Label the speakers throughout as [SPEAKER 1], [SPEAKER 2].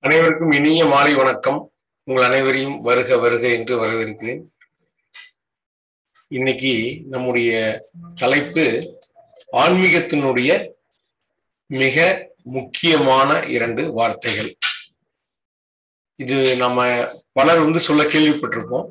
[SPEAKER 1] அனைவருக்கும் இனிய மாலை வணக்கம் உங்கள் அனைவரையும் வருக வருக என்று வரவேற்கிறேன் இன்னைக்கு நம்முடைய தலைப்பு ஆன்மீகத்தினுடைய மிக முக்கியமான இரண்டு வார்த்தைகள் இது நம்ம பலர் வந்து சொல்ல கேள்விப்பட்டிருப்போம்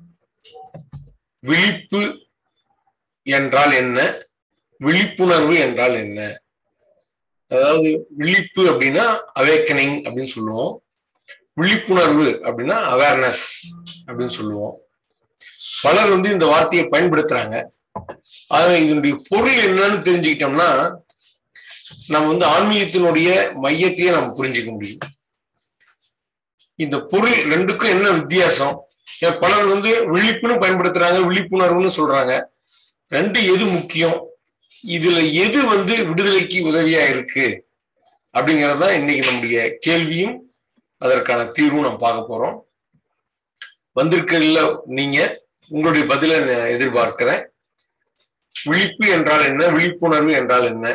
[SPEAKER 1] விழிப்பு என்றால் என்ன விழிப்புணர்வு என்றால் என்ன அதாவது விழிப்பு அப்படின்னா அவேக்கனிங் அப்படின்னு சொல்லுவோம் விழிப்புணர்வு அப்படின்னா அவேர்னஸ் அப்படின்னு சொல்லுவோம் பலர் வந்து இந்த வார்த்தையை பயன்படுத்துறாங்க ஆக இதனுடைய பொருள் என்னன்னு தெரிஞ்சுக்கிட்டோம்னா நம்ம வந்து ஆன்மீகத்தினுடைய மையத்தையே நம்ம புரிஞ்சுக்க முடியும் இந்த பொருள் ரெண்டுக்கும் என்ன வித்தியாசம் ஏன் பலர் வந்து விழிப்புன்னு பயன்படுத்துறாங்க விழிப்புணர்வுன்னு சொல்றாங்க ரெண்டு எது முக்கியம் இதுல எது வந்து விடுதலைக்கு உதவியா இருக்கு அப்படிங்கிறது தான் இன்னைக்கு நம்முடைய கேள்வியும் அதற்கான தீர்வும் நம்ம பார்க்க போறோம் வந்திருக்கல நீங்க உங்களுடைய பதில நான் எதிர்பார்க்கிறேன் விழிப்பு என்றால் என்ன விழிப்புணர்வு என்றால் என்ன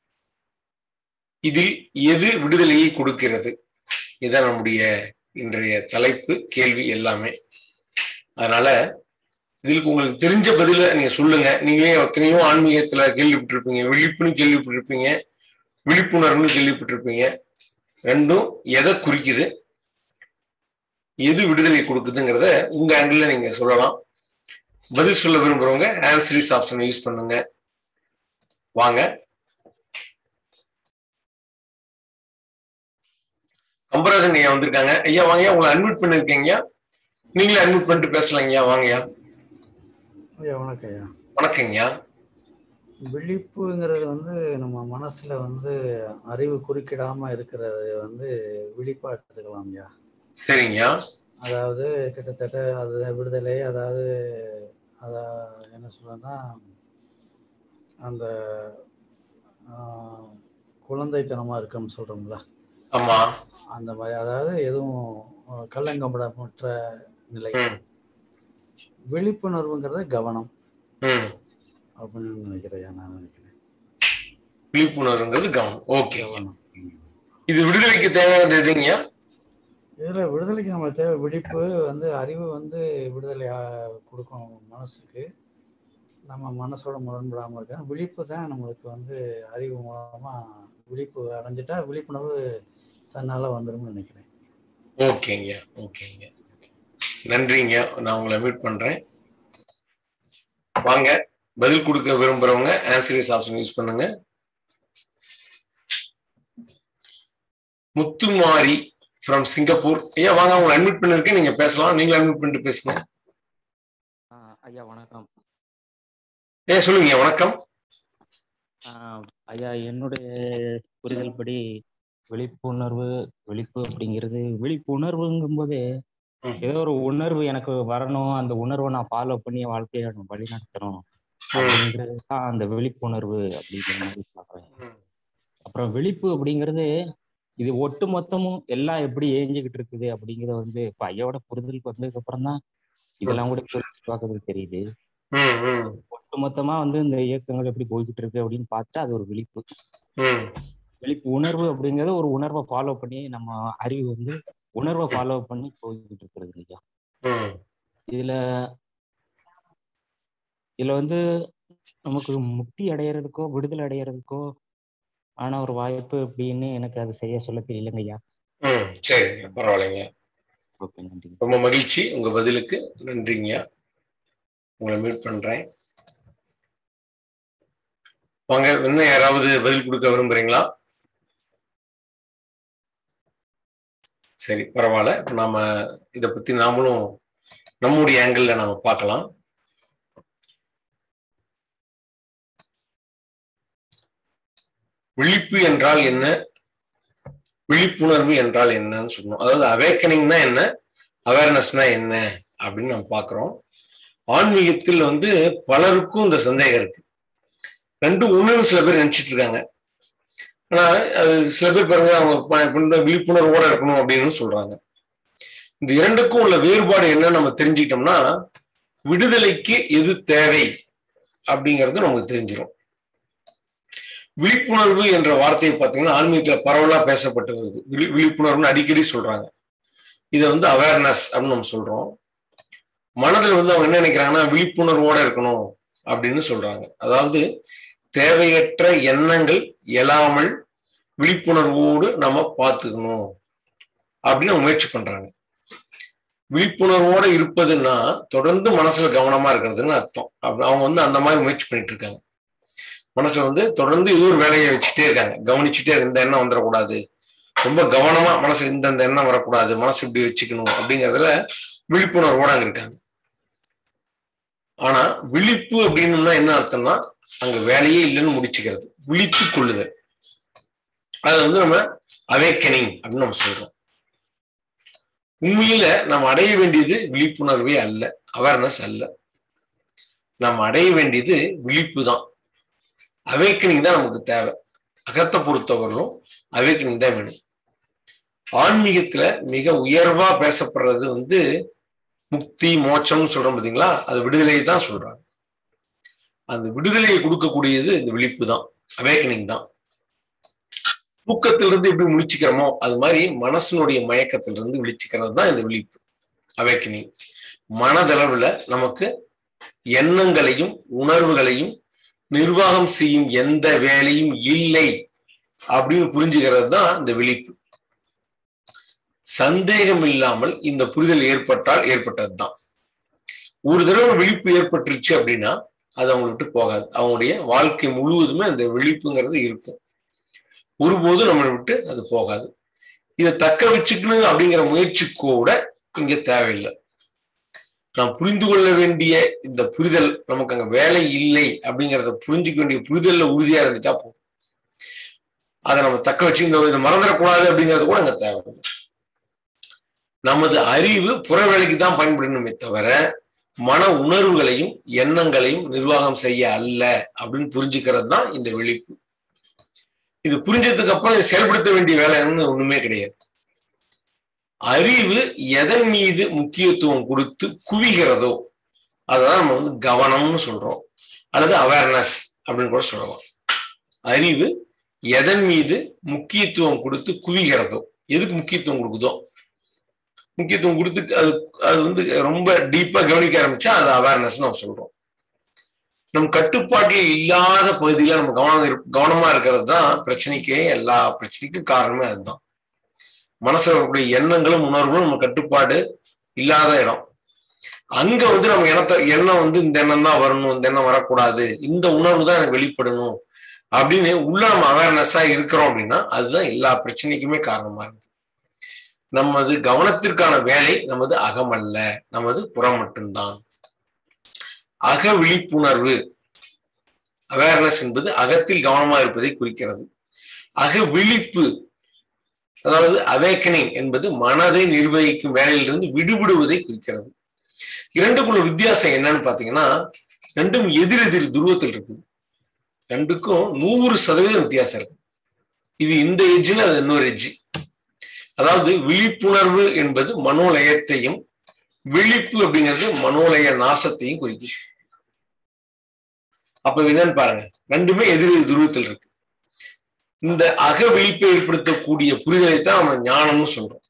[SPEAKER 1] இதில் எது விடுதலையை கொடுக்கிறது இதான் நம்முடைய இன்றைய தலைப்பு கேள்வி எல்லாமே அதனால இதுக்கு உங்களுக்கு தெரிஞ்ச பதில நீங்க சொல்லுங்க நீங்களே எத்தனையோ ஆன்மீகத்துல கேள்விப்பட்டிருப்பீங்க விழிப்புன்னு கேள்விப்பட்டிருப்பீங்க விழிப்புணர்வுன்னு கேள்விப்பட்டிருப்பீங்க ரெண்டும் எதை குறிக்குது எது விடுதலை கொடுக்குதுங்கிறத உங்க ஆங்கிள் நீங்க சொல்லலாம் பதில் சொல்ல விரும்புறவங்க ஆன்சரிஸ் ஆப்ஷன் யூஸ் பண்ணுங்க வாங்க கம்பராஜன் ஐயா வந்திருக்காங்க ஐயா வாங்க உங்களை அட்மிட் பண்ணிருக்கீங்க நீங்களே அட்மிட் பண்ணிட்டு பேசலாம் ஐயா வாங்கய்யா
[SPEAKER 2] ஐயா வணக்கம் ஐயா
[SPEAKER 1] வணக்கங்கய்யா
[SPEAKER 2] விழிப்புங்கிறது வந்து நம்ம மனசுல வந்து அறிவு குறுக்கிடாம இருக்கிறது வந்து விழிப்பா எடுத்துக்கலாம் ஐயா
[SPEAKER 1] சரிங்கய்யா
[SPEAKER 2] அதாவது கிட்டத்தட்ட அது விடுதலை அதாவது அத என்ன சொல்றேன்னா அந்த ஆஹ், குழந்தைத்தனமா இருக்குன்னு சொல்றோம்ல
[SPEAKER 1] ஆமா
[SPEAKER 2] அந்த மாதிரி அதாவது எதுவும் அஹ், கள்ளங்கபடமற்ற நிலை
[SPEAKER 1] ம்
[SPEAKER 2] விழிப்புணர்வுங்கிறது கவனம்
[SPEAKER 1] ம்
[SPEAKER 2] அப்படின்னு நினைக்கிறேன் ஐயா, நான் நினைக்கிறேன்
[SPEAKER 1] விழிப்புணர்வுங்கிறது கவனம் ஓகே
[SPEAKER 2] கவனம் ம்.
[SPEAKER 1] இது விடுதலைக்கு தேவையானது எதுங்கய்யா
[SPEAKER 2] இதில் விடுதலைக்கு நம்ம தேவை விழிப்பு வந்து அறிவு வந்து விடுதலை ஆ- கொடுக்கும் மனசுக்கு நம்ம மனசோட முரண்படாமல் இருக்க விழிப்பு தான் நம்மளுக்கு வந்து அறிவு மூலமாக விழிப்பு அடைஞ்சிட்டா விழிப்புணர்வு தன்னால் வந்துரும்னு நினைக்கிறேன்
[SPEAKER 1] ஓகேங்க ஓகேங்க நன்றிங்க நான் உங்களை மீட் பண்றேன் வாங்க பதில் கொடுக்க விரும்புறவங்க ஆன்சரிஸ் ஆப்ஷன் யூஸ் பண்ணுங்க முத்துமாரி ஃப்ரம் சிங்கப்பூர் ஐயா வாங்க உங்களை அட்மிட் பண்ணிருக்கேன் நீங்க பேசலாம் நீங்களும் அட்மிட் பண்ணிட்டு பேசுங்க
[SPEAKER 3] ஆ, ஐயா வணக்கம்
[SPEAKER 1] ஏ சொல்லுங்க வணக்கம்
[SPEAKER 3] ஆ, ஐயா என்னுடைய புரிதல் படி விழிப்புணர்வு விழிப்பு அப்படிங்கிறது விழிப்புணர்வுங்கும்போது
[SPEAKER 1] ம்.
[SPEAKER 3] ஏதோ ஒரு உணர்வு எனக்கு வரணும் அந்த உணர்வை நான் ஃபாலோ பண்ணி என் வாழ்க்கையை நான் வழி நடத்தணும் அப்படிங்கிறது தான் அந்த விழிப்புணர்வு அப்படிங்கிற மாதிரி பார்க்குறேன்
[SPEAKER 1] ம்.
[SPEAKER 3] அப்புறம் விழிப்பு அப்படிங்கிறது இது ஒட்டு மொத்தமும் எல்லாம் எப்படி ஏஞ்சிக்கிட்டு இருக்குது அப்படிங்கிறத வந்து இப்போ ஐயாவோட புரிதலுக்கு வந்ததுக்கு அப்புறம் தான் இதெல்லாம் கூட புரிஞ்சு பார்க்கறதுக்கு தெரியுது
[SPEAKER 1] ம், ம்,
[SPEAKER 3] ஒட்டு மொத்தமா வந்து இந்த இயக்கங்கள் எப்படி போய்கிட்டு இருக்கு அப்படின்னு பார்த்தா அது ஒரு விழிப்பு
[SPEAKER 1] ம்,
[SPEAKER 3] விழிப்பு உணர்வு அப்படிங்கறது ஒரு உணர்வை ஃபாலோ பண்ணி நம்ம அறிவு வந்து உணர்வை ஃபாலோ பண்ணி போய்கிட்டு இருக்கிறது இல்லையா
[SPEAKER 1] ம்.
[SPEAKER 3] இதுல இதுல வந்து நமக்கு முக்தி அடையறதுக்கோ விடுதலை அடையறதுக்கோ ஆன ஒரு வாய்ப்பு அப்படின்னு எனக்கு அது சரியா சொல்ல தெரியலங்க ஐயா
[SPEAKER 1] ம், சரிங்க பரவாயில்லைங்க
[SPEAKER 3] ஓகே நன்றி
[SPEAKER 1] ரொம்ப மகிழ்ச்சி உங்க பதிலுக்கு நன்றிங்க உங்களை மீட் பண்றேன் வாங்க இன்னும் யாராவது பதில் கொடுக்க விரும்புறீங்களா சரி பரவாயில்ல இப்ப நாம இத பத்தி நாமளும் நம்முடைய ஆங்கிள் நாம பார்க்கலாம் விழிப்பு என்றால் என்ன விழிப்புணர்வு என்றால் என்னன்னு சொல்லணும் அதாவது அவேக்கனிங்னா என்ன அவேர்னஸ்னா என்ன அப்படின்னு நம்ம பார்க்கிறோம் ஆன்மீகத்தில் வந்து பலருக்கும் இந்த சந்தேகம் இருக்கு ரெண்டும் ஒண்ணுன்னு சில பேர் நினைச்சிட்டு இருக்காங்க ஆனா அது சில பேர் பாருங்க அவங்க ப- பண்ற விழிப்புணர்வோட இருக்கணும் அப்படின்னு சொல்றாங்க இந்த இரண்டுக்கும் உள்ள வேறுபாடு என்ன நம்ம தெரிஞ்சுக்கிட்டோம்னா விடுதலைக்கு எது தேவை அப்படிங்கிறது நமக்கு தெரிஞ்சிடும் விழிப்புணர்வு என்ற வார்த்தையை பார்த்தீங்கன்னா ஆன்மீகத்துல பரவலா பேசப்பட்டு வருது விழி விழிப்புணர்வுன்னு அடிக்கடி சொல்றாங்க இதை வந்து அவேர்னஸ் அப்படின்னு நம்ம சொல்றோம் மனதில் வந்து அவங்க என்ன நினைக்கிறாங்கன்னா விழிப்புணர்வோட இருக்கணும் அப்படின்னு சொல்றாங்க அதாவது தேவையற்ற எண்ணங்கள் எழாமல் விழிப்புணர்வோடு நம்ம பார்த்துக்கணும் அப்படின்னு அவங்க முயற்சி பண்றாங்க விழிப்புணர்வோட இருப்பதுன்னா தொடர்ந்து மனசுல கவனமா இருக்கிறதுன்னு அர்த்தம் அப்படி அவங்க வந்து அந்த மாதிரி முயற்சி பண்ணிட்டு இருக்காங்க மனசுல வந்து தொடர்ந்து இது ஒரு வேலையை வச்சுட்டே இருக்காங்க கவனிச்சுட்டே இந்த எண்ணம் வந்துடக்கூடாது ரொம்ப கவனமா மனசு இந்த இந்த எண்ணம் வரக்கூடாது மனசு இப்படி வச்சுக்கணும் அப்படிங்கறதுல விழிப்புணர்வோட அங்க இருக்காங்க ஆனா விழிப்பு அப்படின்னா என்ன அர்த்தம்னா அங்க வேலையே இல்லைன்னு முடிச்சுக்கிறது விழித்து கொள்ளுதல் அதை வந்து நம்ம அவேக்கனிங் அப்படின்னு நம்ம சொல்றோம் உண்மையில நம்ம அடைய வேண்டியது விழிப்புணர்வே அல்ல அவேர்னஸ் அல்ல நம்ம அடைய வேண்டியது விழிப்பு தான் அவேக்கனிங் தான் நமக்கு தேவை அகத்தை பொறுத்தவரையிலும் அவேக்கனிங் தான் வேணும் ஆன்மீகத்துல மிக உயர்வா பேசப்படுறது வந்து முக்தி மோட்சம்னு சொல்றோம் பார்த்தீங்களா அது விடுதலையை தான் சொல்றாங்க அந்த விடுதலையை கொடுக்கக்கூடியது இந்த விழிப்பு தான் அவேக்கனிங் தான் தூக்கத்திலிருந்து எப்படி முழிச்சுக்கிறோமோ அது மாதிரி மனசனுடைய மயக்கத்திலிருந்து விழிச்சுக்கிறது தான் இந்த விழிப்பு அவேக்கனிங் மனதளவுல நமக்கு எண்ணங்களையும் உணர்வுகளையும் நிர்வாகம் செய்யும் எந்த வேலையும் இல்லை அப்படின்னு புரிஞ்சுக்கிறது தான் இந்த விழிப்பு சந்தேகம் இல்லாமல் இந்த புரிதல் ஏற்பட்டால் ஏற்பட்டது தான் ஒரு தடவை விழிப்பு ஏற்பட்டுருச்சு அப்படின்னா அது அவங்க விட்டு போகாது அவங்களுடைய வாழ்க்கை முழுவதுமே அந்த விழிப்புங்கிறது இருக்கும் ஒருபோதும் நம்மளை விட்டு அது போகாது இதை தக்க வச்சுக்கணும் அப்படிங்கிற முயற்சி கூட இங்க தேவையில்லை நாம் புரிந்து கொள்ள வேண்டிய இந்த புரிதல் நமக்கு அங்க வேலை இல்லை அப்படிங்கிறத புரிஞ்சுக்க வேண்டிய புரிதல்ல உறுதியா இருந்துட்டா போதும் அதை நம்ம தக்க வச்சு இந்த இதை மறந்துடக்கூடாது அப்படிங்கிறது கூட அங்க தேவையில்லை நமது அறிவு புற வேலைக்கு தான் பயன்படணுமே தவிர மன உணர்வுகளையும் எண்ணங்களையும் நிர்வாகம் செய்ய அல்ல அப்படின்னு புரிஞ்சுக்கிறது தான் இந்த விழிப்பு இது புரிஞ்சதுக்கு அப்புறம் இதை செயல்படுத்த வேண்டிய வேலைன்னு ஒண்ணுமே கிடையாது அறிவு எதன் மீது முக்கியத்துவம் கொடுத்து குவிகிறதோ அதான் நம்ம வந்து கவனம்னு சொல்றோம் அல்லது அவேர்னஸ் அப்படின்னு கூட சொல்லலாம் அறிவு எதன் மீது முக்கியத்துவம் கொடுத்து குவிகிறதோ எதுக்கு முக்கியத்துவம் கொடுக்குதோ முக்கியத்துவம் கொடுத்து அது அது வந்து ரொம்ப டீப்பா கவனிக்க ஆரம்பிச்சா அது அவேர்னஸ் நம்ம சொல்றோம் நம் கட்டுப்பாட்டில் இல்லாத பகுதியில நம்ம கவனம் கவனமா இருக்கிறது தான் பிரச்சனைக்கே எல்லா பிரச்சனைக்கும் காரணமே அதுதான் மனசுல வரக்கூடிய எண்ணங்களும் உணர்வுகளும் நம்ம கட்டுப்பாடு இல்லாத இடம் அங்க வந்து நம்ம எண்ணத்தை எண்ணம் வந்து இந்த எண்ணம் தான் வரணும் இந்த எண்ணம் வரக்கூடாது இந்த உணர்வு தான் எனக்கு வெளிப்படணும் அப்படின்னு உள்ள நம்ம அவேர்னஸா இருக்கிறோம் அப்படின்னா அதுதான் எல்லா பிரச்சனைக்குமே காரணமா இருக்கு நமது கவனத்திற்கான வேலை நமது அகமல்ல நமது புறம் மட்டும்தான் அக விழிப்புணர்வு அவேர்னஸ் என்பது அகத்தில் கவனமா இருப்பதை குறிக்கிறது அக விழிப்பு அதாவது அவேக்கனிங் என்பது மனதை நிர்வகிக்கும் வேலையிலிருந்து விடுபடுவதை குறிக்கிறது இரண்டுக்குள்ள வித்தியாசம் என்னன்னு பாத்தீங்கன்னா ரெண்டும் எதிரெதிர் துருவத்தில் இருக்குது ரெண்டுக்கும் நூறு சதவீதம் வித்தியாசம் இருக்கு இது இந்த எஜ்ஜுன்னு அது இன்னொரு எஜ்ஜு அதாவது விழிப்புணர்வு என்பது மனோலயத்தையும் விழிப்பு அப்படிங்கிறது மனோலய நாசத்தையும் குறிக்கும் அப்ப என்னன்னு பாருங்க ரெண்டுமே எதிர் துருவத்தில் இருக்கு இந்த அக விழிப்பை ஏற்படுத்தக்கூடிய புரிதலை தான் நம்ம ஞானம்னு சொல்றோம்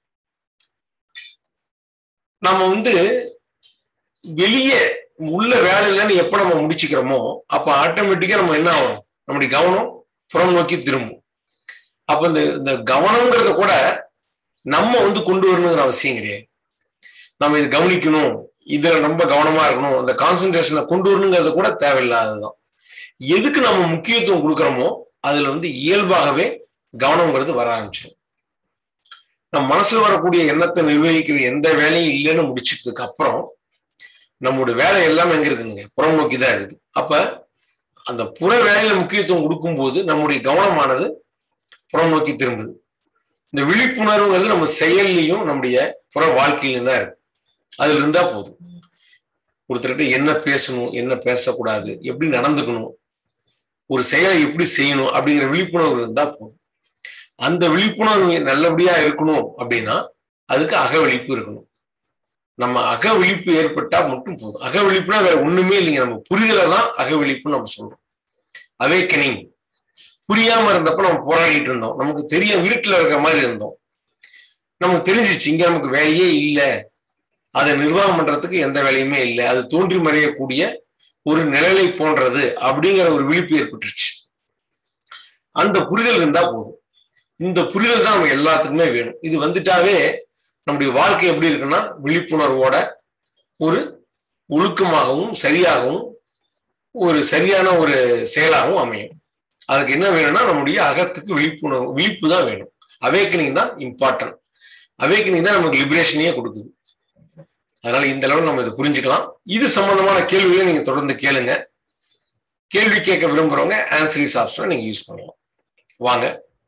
[SPEAKER 1] நம்ம வந்து வெளியே உள்ள வேலை இல்லைன்னு எப்ப நம்ம முடிச்சுக்கிறோமோ அப்ப ஆட்டோமேட்டிக்கா நம்ம என்ன ஆகும் நம்முடைய கவனம் புறம் நோக்கி திரும்பும் அப்ப இந்த இந்த கவனம்ங்கிறத கூட நம்ம வந்து கொண்டு வரணுங்கிற அவசியம் கிடையாது நம்ம இது கவனிக்கணும் இதுல ரொம்ப கவனமா இருக்கணும் அந்த கான்சென்ட்ரேஷனை கொண்டு வரணுங்கிறது கூட தேவையில்லாததுதான் எதுக்கு நம்ம முக்கியத்துவம் கொடுக்குறோமோ அதுல வந்து இயல்பாகவே கவனம்ங்கிறது வர ஆரம்பிச்சிடும் நம்ம மனசுல வரக்கூடிய எண்ணத்தை நிர்வகிக்கிற எந்த வேலையும் இல்லைன்னு முடிச்சிட்டதுக்கு அப்புறம் நம்மளோட வேலை எல்லாமே எங்க இருக்குங்க புறம் நோக்கி தான் இருக்குது அப்ப அந்த புற வேலையில முக்கியத்துவம் கொடுக்கும்போது நம்முடைய கவனமானது புறம் நோக்கி திரும்புது இந்த விழிப்புணர்வுங்கிறது நம்ம செயல்லையும் நம்முடைய புற வாழ்க்கையிலும் தான் இருக்கு அதுல இருந்தா போதும் ஒருத்தர்கிட்ட என்ன பேசணும் என்ன பேசக்கூடாது எப்படி நடந்துக்கணும் ஒரு செயலை எப்படி செய்யணும் அப்படிங்கிற விழிப்புணர்வு இருந்தா போதும் அந்த விழிப்புணர்வு நல்லபடியா இருக்கணும் அப்படின்னா அதுக்கு அகவிழிப்பு இருக்கணும் நம்ம அகவிழிப்பு ஏற்பட்டா மட்டும் போதும் அகவிழிப்புனா வேற ஒண்ணுமே இல்லைங்க நம்ம புரிதலை தான் அகவிழிப்புன்னு நம்ம சொல்றோம் அவேக்கனிங் புரியாம இருந்தப்ப நம்ம போராடிட்டு இருந்தோம் நமக்கு தெரிய வீட்டுல இருக்கிற மாதிரி இருந்தோம் நமக்கு தெரிஞ்சிச்சு இங்க நமக்கு வேலையே இல்லை அதை நிர்வாகம் பண்றதுக்கு எந்த வேலையுமே இல்லை அது தோன்றி மறையக்கூடிய ஒரு நிழலை போன்றது அப்படிங்கிற ஒரு விழிப்பு ஏற்பட்டுருச்சு அந்த புரிதல் இருந்தா போதும் இந்த புரிதல் தான் நம்ம எல்லாத்துக்குமே வேணும் இது வந்துட்டாவே நம்முடைய வாழ்க்கை எப்படி இருக்குன்னா விழிப்புணர்வோட ஒரு ஒழுக்கமாகவும் சரியாகவும் ஒரு சரியான ஒரு செயலாகவும் அமையும் அதுக்கு என்ன வேணும்னா நம்முடைய அகத்துக்கு விழிப்புணர்வு விழிப்பு தான் வேணும் அவேக்கனிங் தான் இம்பார்ட்டன்ட் அவேக்கனிங் தான் நமக்கு லிபரேஷனையே கொடுக்குது அதனால இந்த அளவு நம்ம இதை புரிஞ்சுக்கலாம் இது சம்பந்தமான கேள்விகளை நீங்க தொடர்ந்து கேளுங்க கேள்வி கேட்க விரும்புறவங்க ஆன்சரிஸ் ஆப்ஷனை நீங்க யூஸ் பண்ணலாம் வாங்க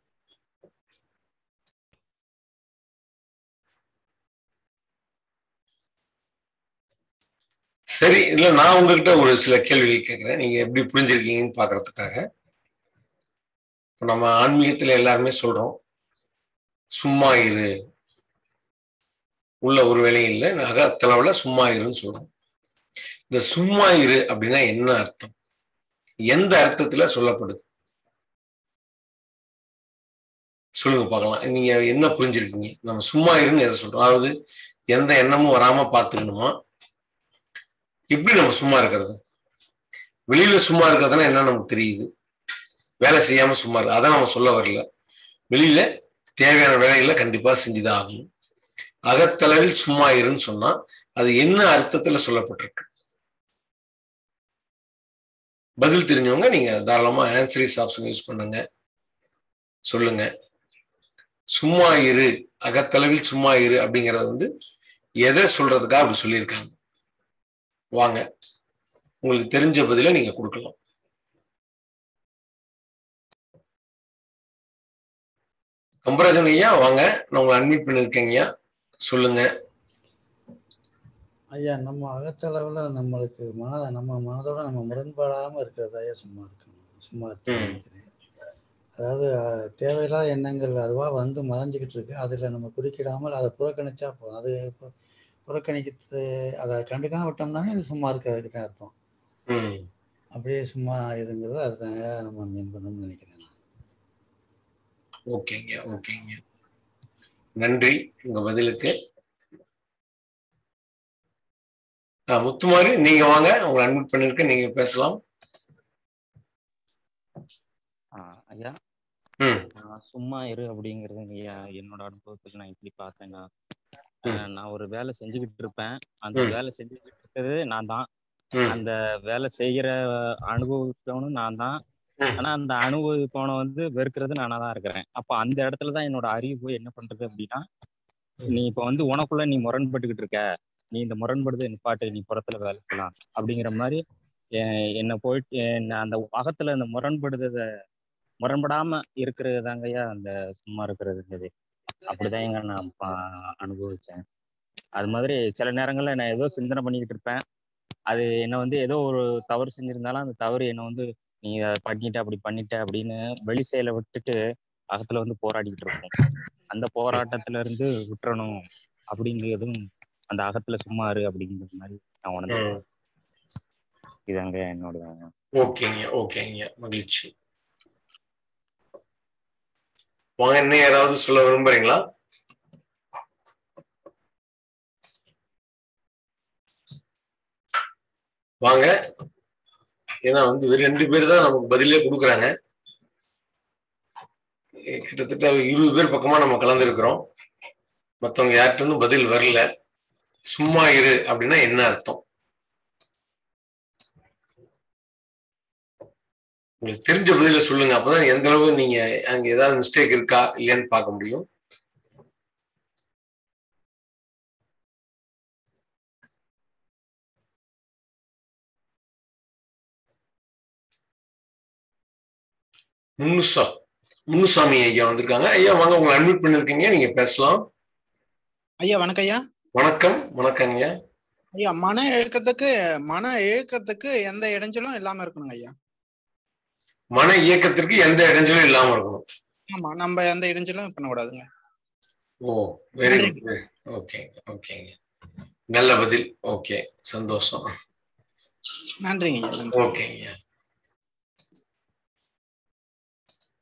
[SPEAKER 1] சரி இல்ல நான் உங்ககிட்ட ஒரு சில கேள்விகள் கேட்கிறேன் நீங்க எப்படி புரிஞ்சிருக்கீங்கன்னு பாக்குறதுக்காக இப்ப நம்ம ஆன்மீகத்துல எல்லாருமே சொல்றோம் சும்மா இரு உள்ள ஒரு வேலையும் இல்லை அகத்தளவுல சும்மா இருன்னு சொல்றோம் இந்த சும்மா இரு அப்படின்னா என்ன அர்த்தம் எந்த அர்த்தத்துல சொல்லப்படுது சொல்லுங்க பார்க்கலாம் நீங்க என்ன புரிஞ்சிருக்கீங்க நம்ம சும்மா இருன்னு எதை சொல்றோம் அதாவது எந்த எண்ணமும் வராம பாத்துக்கணுமா எப்படி நம்ம சும்மா இருக்கிறது வெளியில சும்மா இருக்கிறதுனா என்ன நமக்கு தெரியுது வேலை செய்யாம சும்மா இருக்கு அதான் நம்ம சொல்ல வரல வெளியில தேவையான வேலைகளை கண்டிப்பா செஞ்சுதான் ஆகணும் அகத்தளவில் சும்மா இருன்னு சொன்னா அது என்ன அர்த்தத்துல சொல்லப்பட்டிருக்கு பதில் தெரிஞ்சவங்க நீங்க தாராளமா ஆன்சரிஸ் ஆப்ஷன் யூஸ் பண்ணுங்க சொல்லுங்க சும்மா இரு அகத்தளவில் சும்மா இரு அப்படிங்கறது வந்து எதை சொல்றதுக்காக அப்படி சொல்லியிருக்காங்க வாங்க உங்களுக்கு தெரிஞ்ச பதில நீங்க கொடுக்கலாம் கம்பராஜன் ஐயா வாங்க நான் உங்களை அட்மிட் பண்ணிருக்கேங்க ஐயா சொல்லுங்க
[SPEAKER 2] ஐயா நம்ம அகத்தளவில் நம்மளுக்கு மனதை நம்ம மனதோட நம்ம முரண்பாடாமல் இருக்கிறது ஐயா சும்மா இருக்கணும் சும்மா இருக்கணும்னு
[SPEAKER 1] ம்.
[SPEAKER 2] நினைக்கிறேன் அதாவது அஹ், தேவையில்லாத எண்ணங்கள் அதுவாக வந்து மறைஞ்சிக்கிட்டு இருக்கு அதில் நம்ம குறுக்கிடாமல் அதை புறக்கணிச்சா போதும் அது பு- புறக்கணிக்கிறது அதை கண்டுக்காம விட்டோம்னாவே அது சும்மா இருக்கிறதுக்கு தான் அர்த்தம்
[SPEAKER 1] ம்
[SPEAKER 2] அப்படியே சும்மா இதுங்கிறது அதுதான் ஐயா நம்ம மீன் பண்ணணும்னு நினைக்கிறேன் நான்.
[SPEAKER 1] ஓகேங்க ஓகேங்க நன்றி உங்க பதிலுக்கு ஆ, முத்துமாரி நீங்க வாங்க உங்களை அட்மிட் பண்ணிருக்கேன் நீங்க பேசலாம்
[SPEAKER 3] ஆஹ் ஐயா
[SPEAKER 1] ம்
[SPEAKER 3] நான் சும்மா இரு அப்படிங்கிறது ஐயா என்னோட அனுபவத்துல நான் இப்படி பார்த்தேன்னா
[SPEAKER 1] ம்.
[SPEAKER 3] ஆஹ் நான் ஒரு வேலை செஞ்சுக்கிட்டு இருப்பேன் அந்த
[SPEAKER 1] ம்.
[SPEAKER 3] வேலை செஞ்சுக்கிட்டு இருக்கிறது நான் தான்
[SPEAKER 1] ம்
[SPEAKER 3] அந்த வேலை செய்யற அனுபவிக்கவனும் நான் தான்
[SPEAKER 1] ம்.
[SPEAKER 3] ஆனா அந்த அனுபவிப்பவனை வந்து வெறுக்கிறது நானா தான் இருக்கிறேன் அப்ப அந்த இடத்துல தான் என்னோட அறிவு போய் என்ன பண்றது அப்படின்னா நீ இப்ப வந்து உனக்குள்ள நீ முரண்பட்டுக்கிட்டு இருக்க நீ இந்த முரண்படுதை நிப்பாட்டு நீ புறத்துல வேலை செய்யலாம் அப்படிங்கிற மாதிரி எ- என்னை போயிட்டு என்ன அந்த அகத்துல அந்த முரண்படுறத முரண்படாம இருக்கிறது தாங்கய்யா அந்த சும்மா இருக்கிறதுங்கிறது அப்படிதான் எங்க நான் பா- அனுபவிச்சேன் அது மாதிரி சில நேரங்கள்ல நான் ஏதோ சிந்தனை பண்ணிக்கிட்டு இருப்பேன் அது என்ன வந்து ஏதோ ஒரு தவறு செஞ்சிருந்தாலும் அந்த தவறு என்ன வந்து நீ அதை பண்ணிட்ட அப்படி பண்ணிட்ட அப்படின்னு வெளி செயலை விட்டுட்டு அகத்துல வந்து போராடிக்கிட்டு இருக்கும் அந்த போராட்டத்துல இருந்து விட்டுறணும் அப்படிங்கிறதும் அந்த அகத்துல சும்மா இரு அப்படிங்கிற மாதிரி நான் உணர்ந்து
[SPEAKER 1] ம்.
[SPEAKER 3] இதாங்க என்னோட
[SPEAKER 1] ஓகேங்க ஓகேங்க மகிழ்ச்சி வாங்க இன்னும் யாராவது சொல்ல விரும்புறீங்களா வாங்க ஏன்னா வந்து வெறும் ரெண்டு பேர் தான் நமக்கு பதிலே கொடுக்குறாங்க எ- கிட்டத்தட்ட இருபது பேர் பக்கமா நம்ம கலந்துருக்கிறோம் மத்தவங்க யார்கிட்ட இருந்தும் பதில் வரல சும்மா இரு அப்படின்னா என்ன அர்த்தம் உங்களுக்கு தெரிஞ்ச பதில சொல்லுங்க அப்பதான் எந்த அளவு நீங்க அங்க ஏதாவது மிஸ்டேக் இருக்கா இல்லையான்னு பார்க்க முடியும் முன்னுசா முன்னுசாமி ஐயா வந்திருக்காங்க ஐயா வாங்க உங்களை அட்மிட் பண்ணிருக்கீங்க நீங்க பேசலாம்
[SPEAKER 4] ஐயா வணக்கம் ஐயா
[SPEAKER 1] வணக்கம் வணக்கம் ஐயா
[SPEAKER 4] ஐயா மன இயக்கத்துக்கு மன இயக்கத்துக்கு எந்த இடைஞ்சலும் இல்லாம இருக்கணுங்க ஐயா
[SPEAKER 1] மன இயக்கத்திற்கு எந்த இடைஞ்சலும் இல்லாம இருக்கணும்
[SPEAKER 4] ஆமா நம்ம எந்த இடைஞ்சலும் பண்ணக்கூடாதுங்க
[SPEAKER 1] ஓ வெரி குட் ஓகேங்க ஓகேங்க நல்ல பதில் ஓகே சந்தோஷம்
[SPEAKER 4] நன்றிங்க ஐயா நன்றி
[SPEAKER 1] ஓகேங்க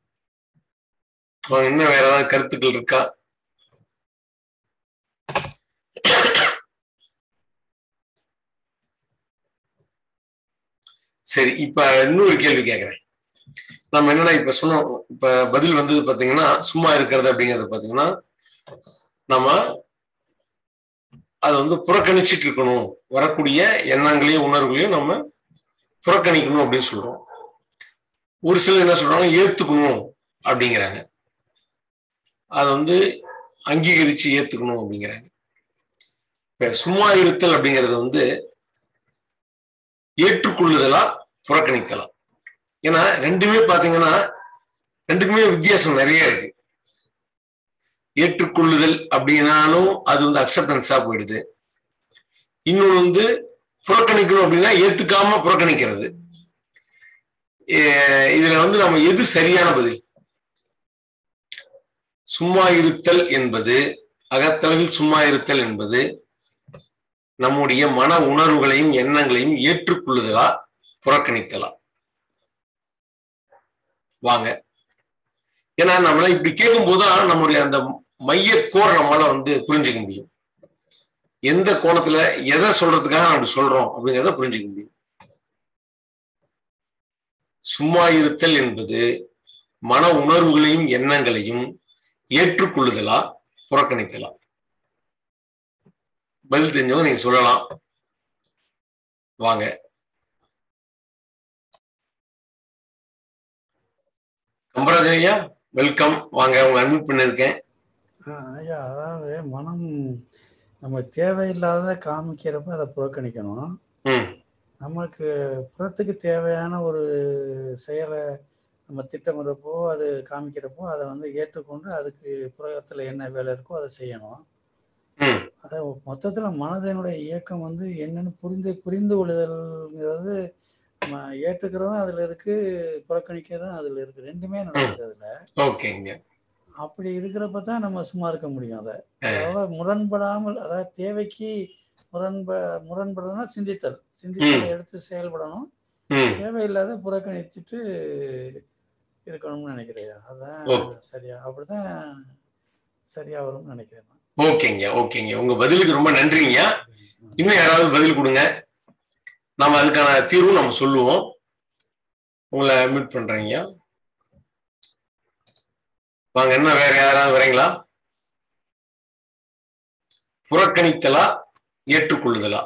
[SPEAKER 1] வாங்க, இன்னும் வேற ஏதாவது கருத்துக்கள் இருக்கா சரி இப்ப இன்னொரு கேள்வி கேட்கிறேன் நம்ம என்னன்னா இப்ப சொன்னோம் இப்ப பதில் வந்தது பாத்தீங்கன்னா சும்மா இருக்கிறது அப்படிங்கறது பாத்தீங்கன்னா நம்ம அதை வந்து புறக்கணிச்சிட்டு இருக்கணும் வரக்கூடிய எண்ணங்களையும் உணர்வுகளையும் நம்ம புறக்கணிக்கணும் அப்படின்னு சொல்றோம் ஒரு சிலர் என்ன சொல்றாங்க ஏத்துக்கணும் அப்படிங்கிறாங்க அதை வந்து அங்கீகரிச்சு ஏத்துக்கணும் அப்படிங்கிறாங்க இப்ப சும்மா இருத்தல் அப்படிங்கிறது வந்து ஏற்றுக்கொள்ளுதலா புறக்கணித்தலா ஏன்னா ரெண்டுமே பாத்தீங்கன்னா ரெண்டுக்குமே வித்தியாசம் நிறைய இருக்கு ஏற்றுக்கொள்ளுதல் அப்படின்னாலும் அது வந்து அக்செப்டன்ஸா போயிடுது இன்னொன்று வந்து புறக்கணிக்கணும் அப்படின்னா ஏத்துக்காம புறக்கணிக்கிறது ஏ- இதுல வந்து நம்ம எது சரியான பதில் சும்மா இருத்தல் என்பது அகத்தளவில் சும்மா இருத்தல் என்பது நம்முடைய மன உணர்வுகளையும் எண்ணங்களையும் ஏற்றுக்கொள்ளுதலா புறக்கணித்தலா வாங்க ஏன்னா நம்மள இப்படி கேட்கும் போதுதான் நம்முடைய அந்த மைய கோர் நம்மளால வந்து புரிஞ்சுக்க முடியும் எந்த கோணத்துல எதை சொல்றதுக்காக நம்ம அப்படி சொல்றோம் அப்படிங்கிறத புரிஞ்சுக்க முடியும் சும்மா இருத்தல் என்பது மன உணர்வுகளையும் எண்ணங்களையும் ஏற்றுக்கொள்ளுதலா புறக்கணித்தலா பதில் தெரிஞ்சவங்க நீங்க சொல்லலாம் வாங்க கம்பராஜன் ஐயா வெல்கம் வாங்க உங்க அட்மிட் பண்ணிருக்கேன்
[SPEAKER 2] ஆஹ் ஐயா அதாவது மனம் நம்ம தேவையில்லாத காமிக்கிறப்ப அதை புறக்கணிக்கணும்
[SPEAKER 1] ம்
[SPEAKER 2] நமக்கு புறத்துக்கு தேவையான ஒரு செயலை நம்ம திட்டமிடுறப்போ அது காமிக்கிறப்போ அதை வந்து ஏற்றுக்கொண்டு அதுக்கு புறத்தில் என்ன வேலை இருக்கோ அதை செய்யணும்
[SPEAKER 1] ம்
[SPEAKER 2] அதை மொத்தத்தில் மனதினுடைய இயக்கம் வந்து என்னன்னு புரிந்து புரிந்து கொள்ளுதல்ங்கிறது நம்ம ஏற்றுக்கிறதும் அதில் இருக்கு புறக்கணிக்கிறதும் அதில் இருக்கு ரெண்டுமே நடக்குது அதில்
[SPEAKER 1] ஓகேங்க
[SPEAKER 2] அப்படி இருக்கிறப்ப தான் நம்ம சும்மா இருக்க முடியும் அதை அதாவது முரண்படாமல் அதாவது தேவைக்கு முரண்ப முரண்படுறதுனா சிந்தித்தல் சிந்தித்தலை எடுத்து செயல்படணும்
[SPEAKER 1] ம்
[SPEAKER 2] தேவையில்லாத புறக்கணிச்சுட்டு இருக்கணும்னு நினைக்கிறேன் அதான்
[SPEAKER 1] ஓ.
[SPEAKER 2] சரியா அப்படிதான் சரியா வரும்னு நினைக்கிறேன் நான்.
[SPEAKER 1] ஓகேங்க ஓகேங்க உங்க பதிலுக்கு ரொம்ப நன்றிங்க இன்னும் யாராவது பதில் கொடுங்க நம்ம அதுக்கான தீர்வு நம்ம சொல்லுவோம் உங்களை மீட் பண்றேங்க வாங்க என்ன வேற யாராவது வரீங்களா புறக்கணித்தலா ஏற்றுக்கொள்ளுதலா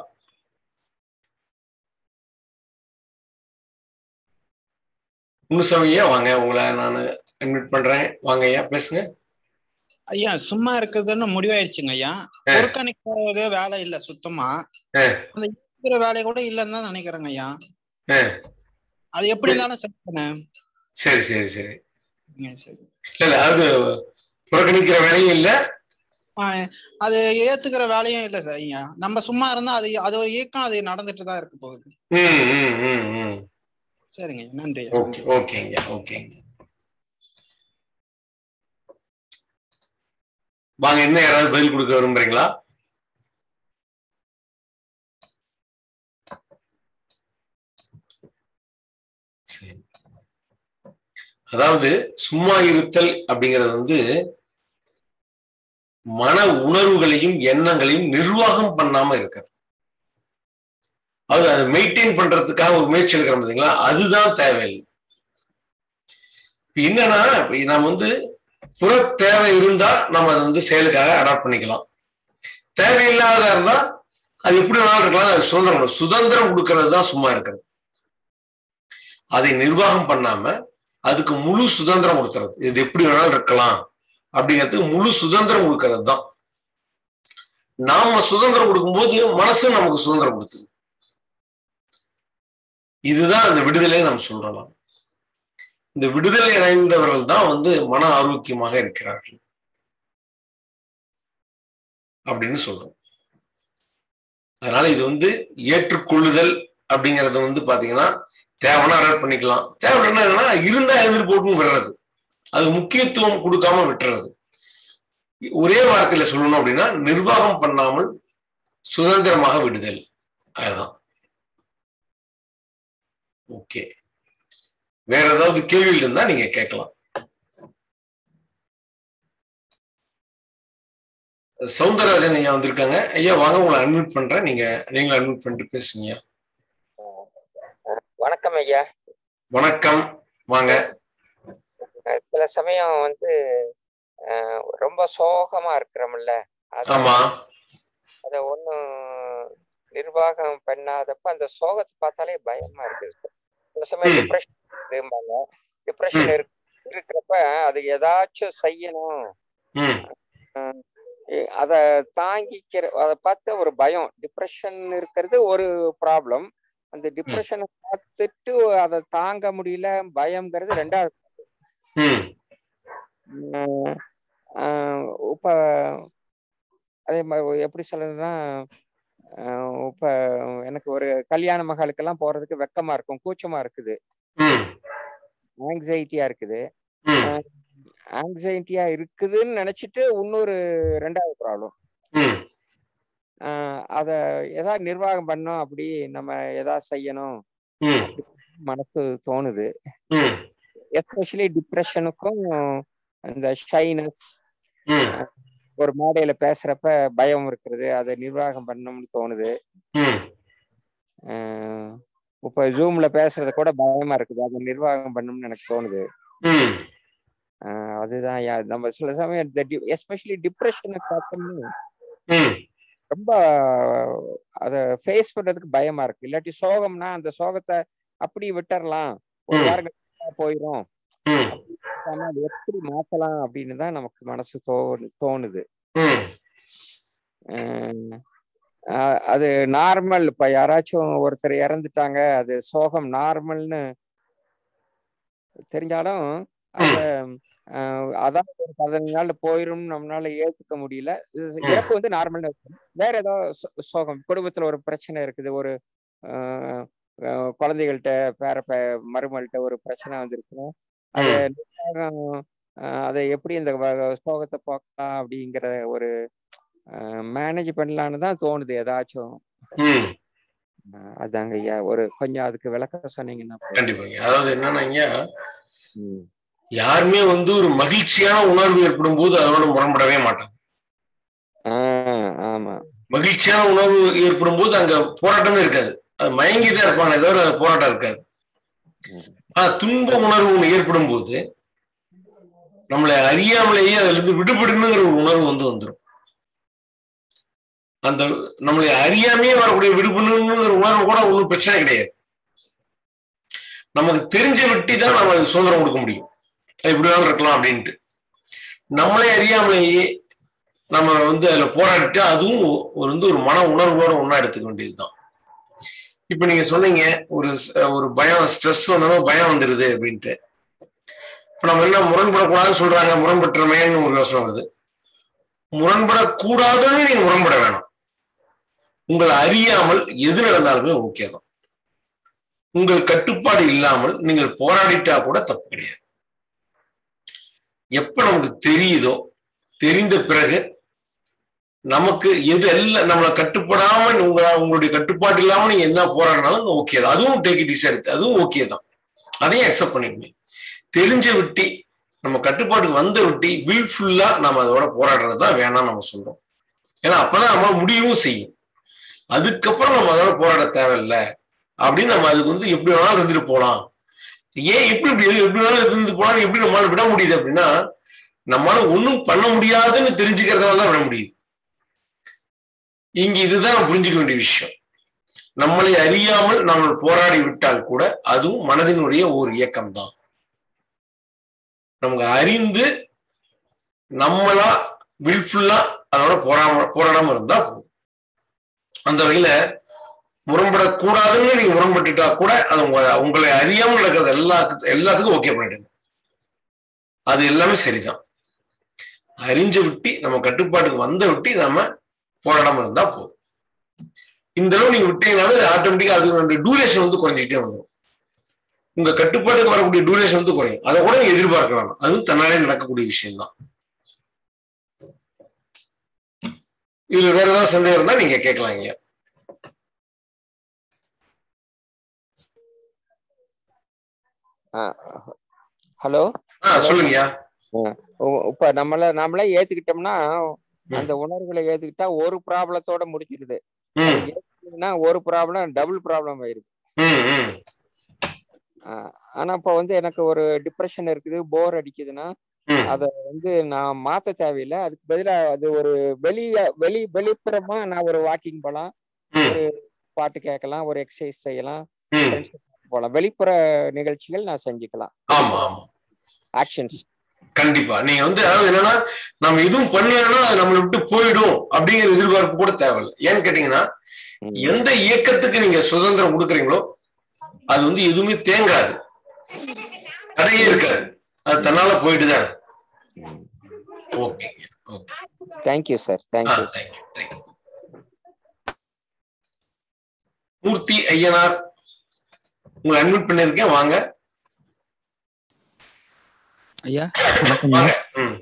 [SPEAKER 1] முனுசாமியா வாங்க உங்களை நான் அட்மிட் பண்றேன் வாங்க ஐயா பேசுங்க
[SPEAKER 4] ஐயா சும்மா இருக்கிறதுன்னு முடிவாயிடுச்சுங்க ஐயா
[SPEAKER 1] ஆ.
[SPEAKER 4] புறக்கணிக்கிறது வேலை இல்ல சுத்தமா
[SPEAKER 1] ஆ.
[SPEAKER 4] அந்த இருக்கிற வேலை கூட இல்லைன்னு தான் நினைக்கிறேங்க ஐயா
[SPEAKER 1] ஆ.
[SPEAKER 4] அது எப்படி இருந்தாலும் சரி தானே?
[SPEAKER 1] சரி சரி சரி
[SPEAKER 4] ம், சரி
[SPEAKER 1] இல்ல இல்ல அது புறக்கணிக்கிற வேலையும் இல்ல
[SPEAKER 4] ஆ, அது ஏத்துக்கிற வேலையும் இல்ல சார் ஐயா நம்ம சும்மா இருந்தா அது அது ஒரு இயக்கம் அது நடந்துட்டு தான் இருக்க போகுது
[SPEAKER 1] ம் ம் ம் ம்
[SPEAKER 4] சரிங்க நன்றி
[SPEAKER 1] ஓகே ஓகேங்க ஓகேங்க வாங்க இன்னும் யாராவது பதில் கொடுக்க விரும்புறீங்களா சரி. அதாவது சும்மா இருத்தல் அப்படிங்கிறது வந்து மன உணர்வுகளையும் எண்ணங்களையும் நிர்வாகம் பண்ணாம இருக்கிறது அது அதை மெயின்டைன் பண்றதுக்காக ஒரு முயற்சி எடுக்கிறோம் பார்த்தீங்களா அதுதான் தேவையில்லை இப்ப என்னன்னா இப்ப நம்ம வந்து புற தேவை இருந்தா நம்ம அதை வந்து செயலுக்காக அடாப்ட் பண்ணிக்கலாம் தேவையில்லாத இருந்தா அது எப்படி வேணாலும் இருக்கலாம் அது சுதந்திரம் சுதந்திரம் கொடுக்கறது தான் சும்மா இருக்கிறது அதை நிர்வாகம் பண்ணாம அதுக்கு முழு சுதந்திரம் கொடுத்துறது இது எப்படி வேணாலும் இருக்கலாம் அப்படிங்கிறதுக்கு முழு சுதந்திரம் கொடுக்கறது தான் நாம சுதந்திரம் கொடுக்கும்போது மனசு நமக்கு சுதந்திரம் கொடுத்துது இதுதான் அந்த விடுதலை நம்ம சொல்றோம் இந்த விடுதலை அடைந்தவர்கள் தான் வந்து மன ஆரோக்கியமாக இருக்கிறார்கள் அப்படின்னு சொல்றோம் அதனால இது வந்து ஏற்றுக்கொள்ளுதல் அப்படிங்கறது வந்து பாத்தீங்கன்னா தேவைன்னா அடாப்ட் பண்ணிக்கலாம் தேவைன்னா என்னன்னா இருந்தா எழுந்திரு போட்டுன்னு விடுறது அது முக்கியத்துவம் கொடுக்காம விட்டுறது ஒரே வார்த்தையில சொல்லணும் அப்படின்னா நிர்வாகம் பண்ணாமல் சுதந்திரமாக விடுதல் அதுதான் ஓகே வேற ஏதாவது கேள்விகள் இருந்தா நீங்க கேட்கலாம் சவுந்தரராஜன் ஐயா வந்திருக்காங்க ஐயா வாங்க உங்களை அட்மிட் பண்றேன் நீங்க நீங்களும் அட்மிட் பண்ணிட்டு பேசுங்க
[SPEAKER 5] வணக்கம் ஐயா
[SPEAKER 1] வணக்கம் வாங்க
[SPEAKER 5] அஹ் சில சமயம் வந்து அஹ், ரொம்ப சோகமா இருக்கிறோம்ல அது
[SPEAKER 1] ஆமா
[SPEAKER 5] அத ஒண்ணும் நிர்வாகம் பண்ணாதப்ப அந்த சோகத்தை பார்த்தாலே பயமா இருக்குது சில சமயம்
[SPEAKER 1] ம்.
[SPEAKER 5] டிப்ரெஷன் இருக்கும்பாங்க டிப்ரெஷன்
[SPEAKER 1] ம்.
[SPEAKER 5] இருக்கிறப்ப அது ஏதாச்சும் செய்யணும்
[SPEAKER 1] ம்
[SPEAKER 5] எ- அத தாங்கிக்கிற அதை பார்த்து ஒரு பயம் டிப்ரெஷன் இருக்கிறது ஒரு ப்ராப்ளம் அந்த டிப்ரெஷனை பார்த்துட்டு அதை தாங்க முடியல பயம்ங்கிறது ரெண்டாவது
[SPEAKER 1] ம்
[SPEAKER 5] ஆஹ் ஆஹ் இப்ப அதே மாதிரி எப்படி சொல்றதுன்னா ஆஹ் இப்ப எனக்கு ஒரு கல்யாண மகளுக்கெல்லாம் போறதுக்கு வெக்கமா இருக்கும் கூச்சமா இருக்குது
[SPEAKER 1] ம்
[SPEAKER 5] ஆங்ஸைட்டியா இருக்குது
[SPEAKER 1] ம்
[SPEAKER 5] ஆங்ஸைட்டியா இருக்குதுன்னு நினைச்சிட்டு இன்னொரு ரெண்டாவது ப்ராப்ளம்
[SPEAKER 1] ம்
[SPEAKER 5] அத ஏதாவது நிர்வாகம் பண்ணோம் அப்படி நம்ம ஏதாவது செய்யணும்
[SPEAKER 1] ம்
[SPEAKER 5] மனசு தோணுது
[SPEAKER 1] ம்
[SPEAKER 5] எஸ்பெஷலி டிப்ரெஷனுக்கும் இந்த ஷைனஸ்
[SPEAKER 1] ம்
[SPEAKER 5] ஒரு மேடையில பேசுறப்ப பயம் இருக்கிறது அதை நிர்வாகம் பண்ணணும்னு தோணுது
[SPEAKER 1] ம்
[SPEAKER 5] அஹ் இப்ப ஜூம்ல பேசுறது கூட பயமா இருக்குது அதை நிர்வாகம் பண்ணணும்னு எனக்கு தோணுது
[SPEAKER 1] ம்
[SPEAKER 5] அஹ் அதுதான் யா- நம்ம சில சமயம் எஸ்பெஷலி டிப்ரெஷனை பார்த்தோம்னா
[SPEAKER 1] ம்
[SPEAKER 5] ரொம்ப அதை ஃபேஸ் பண்றதுக்கு பயமா இருக்கு இல்லாட்டி சோகம்னா அந்த சோகத்தை அப்படி விட்டுறலாம் ஒரு
[SPEAKER 1] ம்.
[SPEAKER 5] வாரம் கழிச்சா போயிரும்
[SPEAKER 1] ம்
[SPEAKER 5] ஆனா அது எப்படி மாத்தலாம் அப்படின்னு தான் நமக்கு மனசு தோணு தோணுது
[SPEAKER 1] ம்
[SPEAKER 5] அஹ் அஹ் அது நார்மல் இப்ப யாராச்சும் ஒருத்தர் இறந்துட்டாங்க அது சோகம் நார்மல்னு தெரிஞ்சாலும் அத அஹ் அதான் ஒரு பதினஞ்சு நாள்ல போயிரும் நம்மளால ஏத்துக்க முடியல இது இறப்பு வந்து நார்மல் வேற ஏதோ சோ- சோகம் குடும்பத்துல ஒரு பிரச்சனை இருக்குது ஒரு அஹ், அஹ், குழந்தைகள்கிட்ட பேர பே- மருமகள்கிட்ட ஒரு பிரச்சனை வந்திருக்குன்னா அதை நிர்வாகம் அஹ், அதை எப்படி இந்த வ- சோகத்தை போக்கலாம் அப்படிங்கிற ஒரு மேனேஜ் பண்ணலான்னு தான் தோணுது ஏதாச்சும்
[SPEAKER 1] ம்
[SPEAKER 5] அஹ், அதாங்க ஐயா ஒரு கொஞ்சம் அதுக்கு விளக்கம் சொன்னீங்கன்னா போதும்.
[SPEAKER 1] கண்டிப்பாங்க அதாவது என்னன்னா ஐயா
[SPEAKER 5] ம்.
[SPEAKER 1] யாருமே வந்து ஒரு மகிழ்ச்சியான உணர்வு ஏற்படும் போது அதோட முரண்படவே மாட்டாங்க
[SPEAKER 5] ஆஹ் ஆமா
[SPEAKER 1] மகிழ்ச்சியான உணர்வு ஏற்படும் போது அங்க போராட்டமே இருக்காது அது மயங்கிட்டே இருப்பாங்க தவிர அது போராட்டம் இருக்காது ஆனா துன்ப உணர்வு ஒண்ணு ஏற்படும் போது நம்மளை அறியாமலேயே அதுல இருந்து விடுபடணுங்கிற ஒரு உணர்வு வந்து வந்துடும் அந்த நம்மளை அறியாமையே வரக்கூடிய விடுபடணுங்கிற உணர்வு கூட ஒன்றும் பிரச்சனை கிடையாது நமக்கு தெரிஞ்ச வெட்டி தான் நம்ம அதுக்கு சுதந்திரம் கொடுக்க முடியும் அது இப்படி வேணாலும் இருக்கலாம் அப்படின்ட்டு நம்மளே அறியாமலேயே நம்ம வந்து அதுல போராடிட்டு அதுவும் ஒரு வந்து ஒரு மன உணர்வோட ஒன்றா எடுத்துக்க வேண்டியதுதான் இப்ப நீங்க சொன்னீங்க ஒரு ஸ்- ஒரு பயம் ஸ்ட்ரெஸ் வந்தாலும் பயம் வந்துருது அப்படின்ட்டு இப்ப நம்ம என்ன முரண்படக்கூடாதுன்னு சொல்றாங்க முரண்பட்டுறமேன்னு ஒரு யோசனை வருது முரண்படக்கூடாதுன்னு நீங்க முரண்பட வேணாம் உங்களை அறியாமல் எது நடந்தாலுமே ஓகே தான் உங்கள் கட்டுப்பாடு இல்லாமல் நீங்கள் போராடிட்டா கூட தப்பு கிடையாது எப்ப நமக்கு தெரியுதோ தெரிந்த பிறகு நமக்கு எது எல்லாம் நம்மளை கட்டுப்படாம உங்க உங்களுடைய கட்டுப்பாடு இல்லாம நீங்க என்ன போராடினாலும் ஓகே தான் அதுவும் டேக் இட் எடுத்து அதுவும் ஓகே தான் அதையும் அக்செப்ட் பண்ணிடுங்க தெரிஞ்ச விட்டி நம்ம கட்டுப்பாட்டுக்கு வந்த விட்டி வில்ஃபுல்லா நம்ம அதோட போராடுறது தான் வேணாம் நம்ம சொல்றோம் ஏன்னா அப்பதான் நம்ம முடியவும் செய்யும் அதுக்கப்புறம் நம்ம அதோட போராட தேவையில்லை அப்படின்னு நம்ம அதுக்கு வந்து எப்படி வேணாலும் இருந்துட்டு போலாம் ஏன் எப்படி இப்படி எப்படி வேணாலும் இருந்துட்டு போலாம் எப்படி நம்மளால விட முடியுது அப்படின்னா நம்மளால ஒண்ணும் பண்ண முடியாதுன்னு தெரிஞ்சுக்கிறதால தான் விட முடியுது இங்க இதுதான் நம்ம புரிஞ்சுக்க வேண்டிய விஷயம் நம்மளை அறியாமல் நம்ம போராடி விட்டால் கூட அதுவும் மனதினுடைய ஒரு இயக்கம் தான் நமக்கு அறிந்து நம்மளா வில்ஃபுல்லா அதோட போராம போராடாம இருந்தா போதும் அந்த வகையில முரண்படக்கூடாதுன்னு நீங்க முரண்பட்டுட்டா கூட அது உங்க உங்களை அறியாமல் நடக்கிறது எல்லாத்துக்கும் எல்லாத்துக்கும் ஓகே பண்ணிடுங்க அது எல்லாமே சரிதான் அறிஞ்ச விட்டி நம்ம கட்டுப்பாட்டுக்கு வந்த விட்டி நம்ம போராடாம இருந்தா போதும் இந்த அளவு நீங்க விட்டீங்கனாலே ஆட்டோமேட்டிக்கா அது டூரேஷன் வந்து குறைஞ்சிக்கிட்டே வந்துடும் உங்க கட்டுப்பாட்டுக்கு வரக்கூடிய டூரேஷன் வந்து குறையும் அதை கூட நீங்க எதிர்பார்க்கலாம் அதுவும் தன்னாலே நடக்கக்கூடிய விஷயம் தான் இதுல வேற ஏதாவது சந்தேகம் இருந்தா நீங்க கேட்கலாம் ஐயா
[SPEAKER 5] ஹலோ
[SPEAKER 1] ஆ சொல்லுங்கய்யா
[SPEAKER 5] இப்ப நம்மள நம்மளே ஏத்துக்கிட்டோம்னா அந்த உணர்வுகளை ஏத்துக்கிட்டா ஒரு ப்ராப்ளத்தோட முடிஞ்சிருது
[SPEAKER 1] ம்
[SPEAKER 5] ஏத்துக்கிட்டீங்கன்னா ஒரு ப்ராப்ளம் டபுள் ப்ராப்ளம் ஆயிருது
[SPEAKER 1] ம் ம்
[SPEAKER 5] ஆஹ் ஆனா இப்ப வந்து எனக்கு ஒரு டிப்ரெஷன் இருக்குது போர் அடிக்குதுன்னா
[SPEAKER 1] ம்
[SPEAKER 5] அத வந்து நான் மாத்த தேவையில்லை அதுக்கு பதிலா அது ஒரு வெளிய வெளி வெளிப்புறமா நான் ஒரு வாக்கிங் போகலாம்
[SPEAKER 1] ம்
[SPEAKER 5] ஒரு பாட்டு கேட்கலாம் ஒரு எக்ஸசைஸ் செய்யலாம்
[SPEAKER 1] ம்
[SPEAKER 5] friends போகலாம் வெளிப்புற நிகழ்ச்சிகள் நான் செஞ்சுக்கலாம்
[SPEAKER 1] ஆமா ஆமா
[SPEAKER 5] ஆக்ஷன்ஸ்
[SPEAKER 1] கண்டிப்பா நீங்க வந்து அதாவது என்னன்னா நம்ம எதுவும் பண்ணலன்னா அது நம்மளை விட்டு போயிடும் அப்படிங்கிற எதிர்பார்ப்பு கூட தேவையில்லை ஏன்னு கேட்டீங்கன்னா எந்த இயக்கத்துக்கு நீங்க சுதந்திரம் கொடுக்குறீங்களோ அது வந்து எதுவுமே தேங்காது தடையே இருக்காது அது தன்னால போயிட்டு தான் okay okay
[SPEAKER 5] thank you sir thank you
[SPEAKER 1] thank you thank you Murthy Ayyanar உங்களை அட்மிட் பண்ணிருக்கேன் வாங்க
[SPEAKER 6] ஐயா வணக்கம்
[SPEAKER 1] வாங்க ம்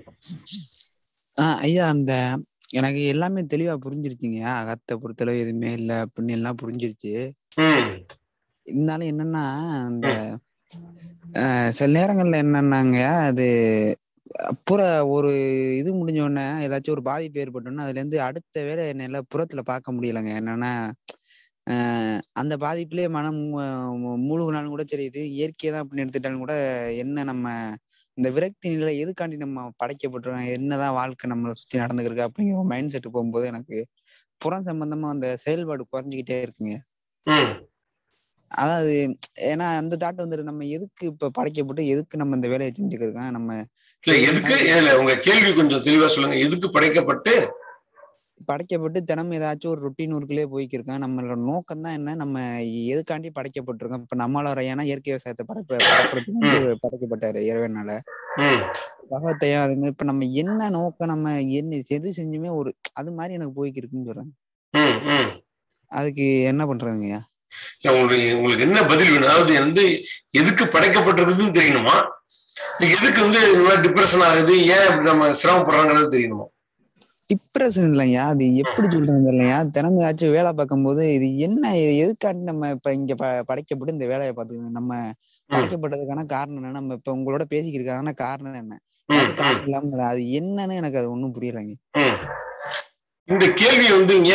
[SPEAKER 6] ஆ ஐயா அந்த எனக்கு எல்லாமே தெளிவா புரிஞ்சிருச்சுங்க அகத்தை பொறுத்தளவு எதுவுமே இல்லை அப்படின்னு எல்லாம் புரிஞ்சிருச்சு
[SPEAKER 1] ம்
[SPEAKER 6] இருந்தாலும் என்னன்னா அந்த அஹ், சில நேரங்கள்ல என்னன்னாங்க அது புற ஒரு இது முடிஞ்ச உடனே ஏதாச்சும் ஒரு பாதிப்பு ஏற்பட்டோன்னா அதுல இருந்து அடுத்த வேலை என்னால புறத்துல பார்க்க முடியலைங்க என்னன்னா அஹ், அந்த பாதிப்புலயே மனம் மூ- மூழ்கினாலும் கூட சரி இது இயற்கையை தான் அப்படின்னு எடுத்துட்டாலும் கூட என்ன நம்ம இந்த விரக்தி நிலை எதுக்காண்டி நம்ம படைக்கப்பட்டிருக்கோம் என்னதான் வாழ்க்கை நம்மளை சுத்தி நடந்துக்கிருக்கு அப்படிங்கிற மைண்ட் செட் போகும்போது எனக்கு புறம் சம்பந்தமா அந்த செயல்பாடு குறைஞ்சிக்கிட்டே இருக்குங்க
[SPEAKER 1] ம்
[SPEAKER 6] அதாவது ஏன்னா அந்த தாட் வந்துட்டு நம்ம எதுக்கு இப்ப படைக்கப்பட்டு எதுக்கு நம்ம இந்த வேலையை செஞ்சுக்கிருக்கோம் நம்ம
[SPEAKER 1] இல்ல எதுக்கு இல்ல உங்க கேள்வி கொஞ்சம் தெளிவா சொல்லுங்க எதுக்கு படைக்கப்பட்டு
[SPEAKER 6] படைக்கப்பட்டு தினமும் ஏதாச்சும் ஒரு ரொட்டீன் ஒர்க்லயே போய்க்கிருக்கோம் நம்மளோட நோக்கம் தான் என்ன நம்ம எதுக்காண்டி படைக்கப்பட்டிருக்கோம் இப்ப நம்மளோட ஏன்னா இயற்கை விவசாயத்தை படைப்ப படைக்கிறதுக்கு வந்து படைக்கப்பட்டாரு இறைவனால
[SPEAKER 1] ம்
[SPEAKER 6] பகவத்தையும் அது மாதிரி இப்ப நம்ம என்ன நோக்கம் நம்ம என்ன எது செஞ்சுமே ஒரு அது மாதிரி எனக்கு போய்க்கிருக்குன்னு சொல்றேன்
[SPEAKER 1] ம் ம்
[SPEAKER 6] அதுக்கு என்ன பண்றதுங்கய்யா
[SPEAKER 1] இல்ல, உங்களுக்கு உங்களுக்கு என்ன பதில் வேணும் அதாவது வந்து எதுக்கு படைக்கப்பட்டிருக்குதுன்னு தெரியணுமா இல்ல எதுக்கு வந்து டிப்ரெஷன் ஆகுது ஏன் இப்படி நம்ம சிரமப்படுறாங்கிறது தெரியணுமா
[SPEAKER 6] டிப்ரெஷன் இல்லையா அது எப்படி சொல்றது இல்லையா தினமும் ஏதாச்சும் வேலை பார்க்கும்போது இது என்ன இது எதுக்காண்டி நம்ம இப்ப இங்க ப- படைக்கப்பட்டு இந்த வேலையை பார்த்துக்கணும் நம்ம படைக்கப்பட்டதுக்கான காரணம் என்ன நம்ம இப்ப உங்களோட பேசிக்கிறதுக்கான காரணம் என்ன
[SPEAKER 1] ம்,
[SPEAKER 6] அது
[SPEAKER 1] ம்,
[SPEAKER 6] காரணம் இல்லாம அது என்னன்னு எனக்கு அது ஒண்ணும் புரியலைங்க
[SPEAKER 1] ம். இந்த கேள்வி வந்து இங்க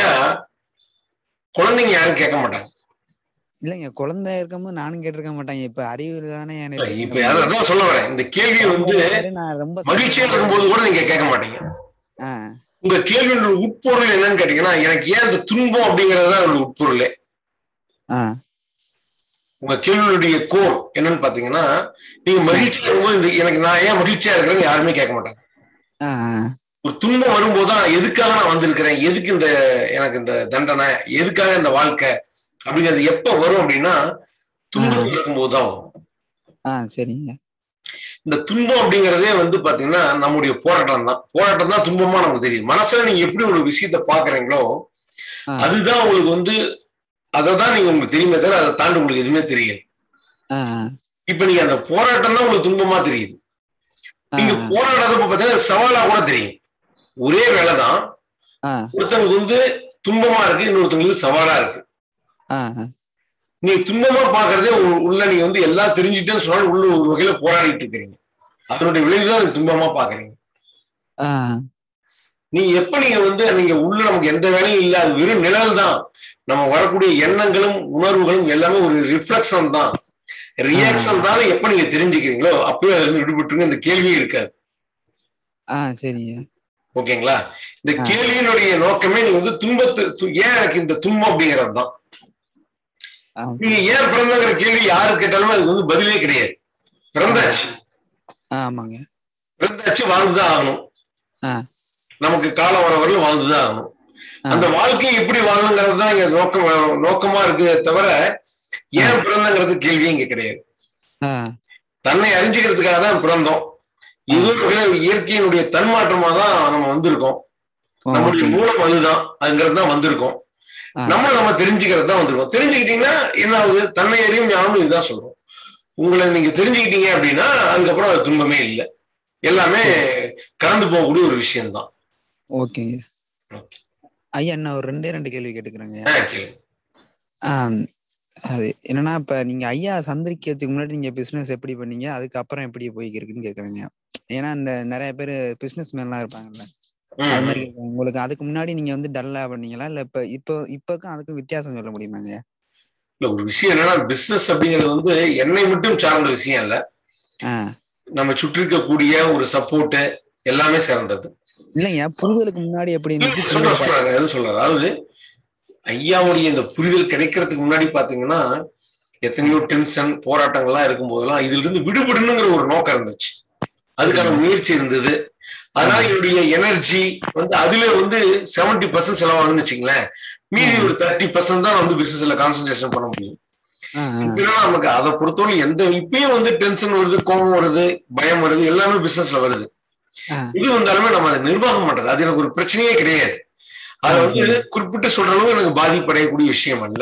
[SPEAKER 1] குழந்தைங்க யாரும் கேட்க மாட்டாங்க
[SPEAKER 6] இல்லைங்க குழந்தை இருக்கும்போது நானும் கேட்டிருக்க மாட்டாங்க இப்ப அறிவு தானே எனக்கு
[SPEAKER 1] இப்ப அதான் சொல்ல வரேன் இந்த கேள்வி வந்து
[SPEAKER 6] நான் ரொம்ப
[SPEAKER 1] மகிழ்ச்சியா இருக்கும்போது கூட நீங்க கேட்க மாட்டீங்க
[SPEAKER 6] ஆஹ்
[SPEAKER 1] உங்க கேள்வியோட உட்பொருள் என்னன்னு கேட்டீங்கன்னா எனக்கு ஏன் இந்த துன்பம் அப்படிங்கறது தான் அதோட உட்பொருளே
[SPEAKER 6] ஆஹ்
[SPEAKER 1] உங்க கேள்வியுடைய கோர் என்னன்னு பாத்தீங்கன்னா நீங்க மகிழ்ச்சியா இருக்கும்போது இந்த எனக்கு நான் ஏன் மகிழ்ச்சியா இருக்கிறேன்னு யாருமே கேட்க மாட்டாங்க
[SPEAKER 6] ஆஹ்
[SPEAKER 1] ஒரு துன்பம் வரும்போதுதான் எதுக்காக நான் வந்திருக்கிறேன் எதுக்கு இந்த எனக்கு இந்த தண்டனை எதுக்காக இந்த வாழ்க்கை அப்படிங்கிறது எப்ப வரும் அப்படின்னா துன்பம் இருக்கும்போது தான் வரும்
[SPEAKER 6] ஆஹ் சரிங்க
[SPEAKER 1] இந்த துன்பம் அப்படிங்கிறதே வந்து பாத்தீங்கன்னா நம்முடைய போராட்டம் தான் போராட்டம் தான் துன்பமா நமக்கு தெரியும் மனசுல நீங்க எப்படி ஒரு விஷயத்த பாக்குறீங்களோ
[SPEAKER 6] ஆஹ்
[SPEAKER 1] அதுதான் உங்களுக்கு வந்து அதை தான் நீங்க உங்களுக்கு தெரியுமே தவிர அதை தாண்டி உங்களுக்கு எதுவுமே தெரியாது
[SPEAKER 6] ஆஹ்
[SPEAKER 1] இப்ப நீங்க அந்த போராட்டம் தான் உங்களுக்கு துன்பமா தெரியுது நீங்க
[SPEAKER 6] ஆஹ்
[SPEAKER 1] போராடாதப்ப பாத்தீங்கன்னா சவாலா கூட தெரியும் ஒரே வேலை தான்
[SPEAKER 6] ஆஹ்
[SPEAKER 1] ஒருத்தவங்களுக்கு வந்து துன்பமா இருக்கு இன்னொருத்தவங்களுக்கு சவாலா இருக்கு
[SPEAKER 6] ஆஹ்
[SPEAKER 1] நீங்க துன்பமா பாக்குறதே உ- உள்ள நீங்க வந்து எல்லாம் தெரிஞ்சுட்டேன்னு சொன்னாலும் உள்ள ஒரு வகையில போராடிட்டு இருக்கிறீங்க அதனுடைய விளைவு தான் நீங்க துன்பமா பாக்குறீங்க
[SPEAKER 6] ஆஹ்
[SPEAKER 1] நீங்க எப்ப நீங்க வந்து நீங்க உள்ள நமக்கு எந்த வேலையும் இல்ல அது வெறும் நிழல் தான் நம்ம வரக்கூடிய எண்ணங்களும் உணர்வுகளும் எல்லாமே ஒரு ரிஃப்ளெக்ஷன் தான் ரியாக்ஷன் தான் எப்ப நீங்க தெரிஞ்சுக்கிறீங்களோ அப்பவே அதுல இருந்து விடுபட்டுருங்க இந்த கேள்வியே இருக்காது
[SPEAKER 6] ஆஹ் சரிங்க
[SPEAKER 1] ஓகேங்களா இந்த
[SPEAKER 6] ஆ.
[SPEAKER 1] கேள்வியினுடைய நோக்கமே நீங்க வந்து துன்பத்து து- ஏன் எனக்கு இந்த துன்பம் அப்படிங்கிறது தான்
[SPEAKER 6] ஆஹ்
[SPEAKER 1] நீங்க ஏன் பிறந்தங்கிற கேள்வி யாரு கேட்டாலுமே அதுக்கு வந்து பதிலே கிடையாது பிறந்தாச்சு
[SPEAKER 6] ஆமாங்க
[SPEAKER 1] பிறந்தாச்சு வாழ்ந்துதான் ஆகணும்
[SPEAKER 6] ஆ.
[SPEAKER 1] நமக்கு காலம் வர வரலும் வாழ்ந்துதான் ஆகணும்
[SPEAKER 6] ஆ.
[SPEAKER 1] அந்த வாழ்க்கையை எப்படி வாழணுங்கிறது தான் இங்க நோக்கம் நோக்கமா இருக்குதே தவிர ஏன் பிறந்தங்கிறது கேள்வியே இங்க கிடையாது
[SPEAKER 6] ஆஹ்
[SPEAKER 1] தன்னை அறிஞ்சுக்கிறதுக்காக தான் பிறந்தோம் இது ஒரு வகையில இயற்கையினுடைய தன்மாற்றமா தான் நம்ம வந்திருக்கோம் நம்முடைய
[SPEAKER 6] ஓகே
[SPEAKER 1] மூலம் அதுதான் அதுங்கிறது தான் வந்திருக்கோம்
[SPEAKER 6] ஆ.
[SPEAKER 1] நம்ம நம்ம தெரிஞ்சுக்கிறது தான் வந்திருக்கோம் தெரிஞ்சுக்கிட்டீங்கன்னா என்ன ஆகுது தன்னை அறியும் ஞானம் இதுதான் சொல்றோம் உங்களை நீங்க தெரிஞ்சுக்கிட்டீங்க அப்படின்னா அதுக்கப்புறம் அது துன்பமே இல்லை எல்லாமே கடந்து போகக்கூடிய ஒரு விஷயம்தான்
[SPEAKER 6] ஓகேங்க ஐயா நான் ஒரு ரெண்டே ரெண்டு கேள்வி கேட்டுக்கிறேங்க
[SPEAKER 1] ஆ, கேளுங்க.
[SPEAKER 6] ஆம், அது என்னன்னா இப்ப நீங்க ஐயா சந்திரிக்கிறதுக்கு முன்னாடி நீங்க பிசினஸ் எப்படி பண்ணீங்க அதுக்கப்புறம் எப்படி போய்க்கிருக்குன்னு கேக்குறேங்க ஏன்னா இந்த நிறைய பேர் பிசினஸ் மேன்லாம் இருப்பாங்கல்ல
[SPEAKER 1] ம்,
[SPEAKER 6] அது
[SPEAKER 1] ம்.
[SPEAKER 6] மாதிரி கேக்குறேன். உங்களுக்கு அதுக்கு முன்னாடி நீங்க வந்து டல்லா பண்ணீங்களா இல்ல இப்ப இப்போ இப்பக்கும் அதுக்கும் வித்தியாசம் சொல்ல முடியுமாங்க
[SPEAKER 1] இல்ல ஒரு விஷயம் என்னன்னா பிசினஸ் அப்படிங்கிறது வந்து என்னை மட்டும் சார்ந்த விஷயம் இல்ல
[SPEAKER 6] ஆஹ்
[SPEAKER 1] நம்ம சுற்றி இருக்கக்கூடிய ஒரு சப்போர்ட் எல்லாமே சேர்ந்தது
[SPEAKER 6] இல்லைங்க புரிதலுக்கு முன்னாடி எப்படி இருந்துச்சு
[SPEAKER 1] சொல்ற
[SPEAKER 6] புரிதலுக்கு
[SPEAKER 1] சொல்றாங்க எது சொல்றாரு அதாவது ஐயாவுடைய இந்த புரிதல் கிடைக்கிறதுக்கு முன்னாடி பாத்தீங்கன்னா எத்தனையோ டென்ஷன் போராட்டங்கள்லாம் இருக்கும் போதெல்லாம் இதுல இருந்து விடுபடணுங்கிற ஒரு நோக்கம் இருந்துச்சு அதுக்கான முயற்சி இருந்தது அதனால என்னுடைய எனர்ஜி வந்து அதுல வந்து செவன்டி பர்சன்ட் செலவாகுதுன்னு வச்சுங்களேன் மீதி ஒரு தேர்ட்டி பர்சன்ட் தான் வந்து பிசினஸ்ல கான்சென்ட்ரேஷன் பண்ண முடியும்
[SPEAKER 6] ஆஹ் ஆஹ்
[SPEAKER 1] இப்பெல்லாம் நமக்கு அதை பொறுத்தவரை எந்த இப்பயும் வந்து டென்ஷன் வருது கோபம் வருது பயம் வருது எல்லாமே பிசினஸ்ல வருது
[SPEAKER 6] ஆஹ்
[SPEAKER 1] இது வந்தாலுமே நம்ம அதை நிர்வாகம் பண்றது அது எனக்கு ஒரு பிரச்சனையே கிடையாது அது வந்து குறிப்பிட்டு சொல்ற அளவு எனக்கு பாதிப்படையக்கூடிய விஷயம் அல்ல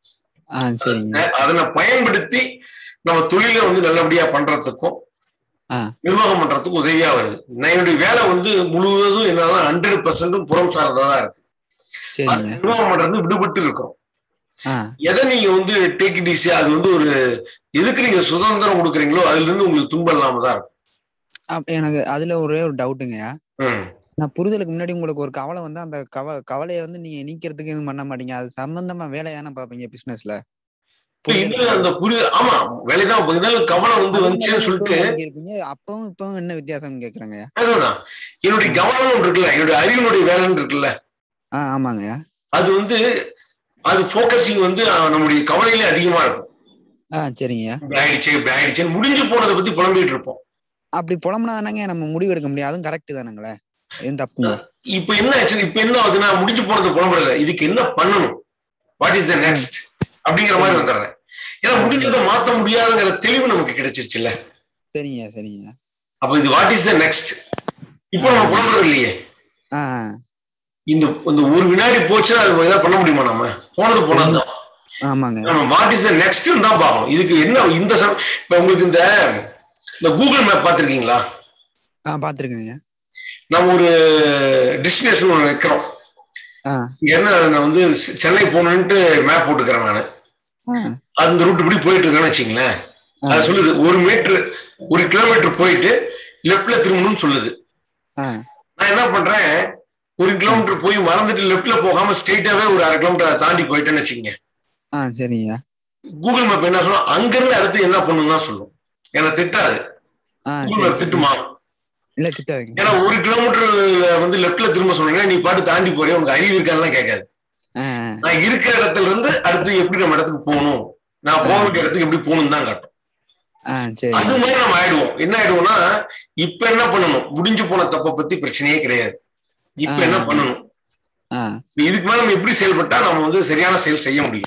[SPEAKER 6] ஆஹ் சரிங்க
[SPEAKER 1] அதனை பயன்படுத்தி நம்ம தொழிலை வந்து நல்லபடியா பண்றதுக்கும்
[SPEAKER 6] ஆஹ்
[SPEAKER 1] நிர்வாகம் பண்றதுக்கும் உதவியா வருது நான் என்னுடைய வேலை வந்து முழுவதும் என்னால ஹண்ட்ரட் பர்சன்டும் புறம் சார்ந்ததா இருக்கு அது
[SPEAKER 6] சரிங்க
[SPEAKER 1] நிர்வாகம் பண்றது விடுபட்டு இருக்கும்
[SPEAKER 6] ஆஹ்
[SPEAKER 1] எதை நீங்க வந்து டேக் இட் ஈஸி அது வந்து ஒரு எதுக்கு நீங்க சுதந்திரம் கொடுக்குறீங்களோ அதுல இருந்து உங்களுக்கு துன்பம் இல்லாம தான் இருக்கும்
[SPEAKER 6] அப்ப எனக்கு அதுல ஒரே ஒரு டவுட்டுங்கய்யா
[SPEAKER 1] ம்.
[SPEAKER 6] நான் புரிதலுக்கு முன்னாடி உங்களுக்கு ஒரு கவலை வந்து அந்த கவ கவலையை வந்து நீங்க நீக்கிறதுக்கு எதுவும் பண்ண மாட்டீங்க அது சம்பந்தமா வேலையா தானே பாப்பீங்க பிசினஸ்ல
[SPEAKER 1] இப்ப இன்னும் அந்த புரி ஆமா வேலைதான் இப்ப இருந்தாலும் கவனம் வந்து வந்துச்சுன்னு சொல்லிட்டு
[SPEAKER 6] இருப்பீங்க அப்பவும் இப்பவும் என்ன வித்தியாசம் கேக்குறேங்க
[SPEAKER 1] அதுதான் என்னுடைய கவனம் ஒன்று இருக்குல்ல என்னுடைய அறிவினுடைய வேலைன்னு இருக்குல்ல
[SPEAKER 6] ஆஹ் ஆமாங்கய்யா
[SPEAKER 1] அது வந்து அது ஃபோக்கஸிங் வந்து அஹ், நம்முடைய கவலையிலே அதிகமா இருக்கும்
[SPEAKER 6] ஆஹ் சரிங்க
[SPEAKER 1] இப்படி ஆயிடுச்சு இப்படி ஆயிடுச்சுன்னு முடிஞ்சு போனதை பத்தி புலம்பிட்டு இருப்போம்
[SPEAKER 6] அப்படி புலம்புனா தானங்க நம்ம முடிவு எடுக்க முடியும் அதுவும் கரெக்ட் தானுங்களே எதுவும் தப்புங்களா
[SPEAKER 1] இப்ப என்ன ஆச்சு இப்ப என்ன ஆகுதுன்னா முடிஞ்சு போனது புலம்புறது இதுக்கு என்ன பண்ணணும் வாட் இஸ் த நெக்ஸ்ட் அப்படிங்கிற மாதிரி வந்துடுறேன் ஏன்னா முடிஞ்சதை மாத்த முடியாதுங்கிற தெளிவு நமக்கு கிடைச்சிருச்சுல்ல
[SPEAKER 6] சரிங்க சரிங்க
[SPEAKER 1] அப்ப இது வாட் இஸ் த நெக்ஸ்ட் இப்போ நம்ம புலம்புறது இல்லையே
[SPEAKER 6] ஆஹ்
[SPEAKER 1] இந்த இந்த ஒரு வினாடி போச்சுன்னா அது ஏதாவது பண்ண முடியுமா நம்ம போனது போனதுதான்
[SPEAKER 6] ஆமாங்க
[SPEAKER 1] நம்ம வாட் இஸ் த நெக்ஸ்ட் தான் பார்க்கணும் இதுக்கு என்ன இந்த சம- இப்ப உங்களுக்கு இந்த இந்த கூகுள் மேப் பார்த்திருக்கீங்களா
[SPEAKER 6] ஆஹ் பாத்துருக்கேங்க
[SPEAKER 1] நம்ம ஒரு டெஸ்டினேஷன் ஒன்று வைக்கிறோம்
[SPEAKER 6] ஆஹ்
[SPEAKER 1] என்ன நான் வந்து செ- சென்னை போகணுன்ட்டு மேப் போட்டுக்கிறேன் நான்
[SPEAKER 6] ஆஹ்
[SPEAKER 1] அந்த ரூட் இப்படி போயிட்டு இருக்கேன்னு வச்சுங்களேன் அது சொல்லுது ஒரு மீட்டர் ஒரு கிலோமீட்டர் போயிட்டு லெஃப்ட்ல திரும்பணும்னு சொல்லுது
[SPEAKER 6] ஆஹ்
[SPEAKER 1] நான் என்ன பண்றேன் ஒரு கிலோமீட்டர் போய் மறந்துட்டு லெஃப்ட்ல போகாம ஸ்ட்ரெயிட்டாவே ஒரு அரை கிலோமீட்டர் தாண்டி போயிட்டேன்னு வச்சுக்கோங்க
[SPEAKER 6] ஆஹ் சரிங்க
[SPEAKER 1] கூகுள் மேப் என்ன சொல்லும் அங்கிருந்து அடுத்து என்ன பண்ணணும் தான் சொல்லும் ஏன்னா திட்டாது
[SPEAKER 6] ஆஹ்
[SPEAKER 1] கூகுள்
[SPEAKER 6] சரி
[SPEAKER 1] மேப்
[SPEAKER 6] சரி
[SPEAKER 1] திட்டுமா
[SPEAKER 6] இல்ல திட்டாதீங்க
[SPEAKER 1] ஏன்னா ஒரு கிலோமீட்டர் வந்து லெஃப்ட்ல திரும்ப சொன்னீங்கன்னா நீ பாட்டு தாண்டி போறிய உனக்கு அறிவு இருக்கான்லாம் கேட்காது
[SPEAKER 6] ஆஹ்
[SPEAKER 1] நான் இருக்கிற இடத்துல இருந்து அடுத்து எப்படி நம்ம இடத்துக்கு போகணும் நான் போக வேண்டிய இடத்துக்கு எப்படி போகணும் தான் காட்டும்
[SPEAKER 6] ஆஹ் சரி
[SPEAKER 1] அது மாதிரி நம்ம ஆயிடுவோம் என்ன ஆயிடுவோம்னா இப்ப என்ன பண்ணணும் முடிஞ்சு போன தப்பை பத்தி பிரச்சனையே கிடையாது இப்ப என்ன
[SPEAKER 6] ஆ.
[SPEAKER 1] பண்ணணும்
[SPEAKER 6] ஆஹ்
[SPEAKER 1] இதுக்கு மேல நம்ம எப்படி செயல்பட்டா நம்ம வந்து சரியான செயல் செய்ய முடியும்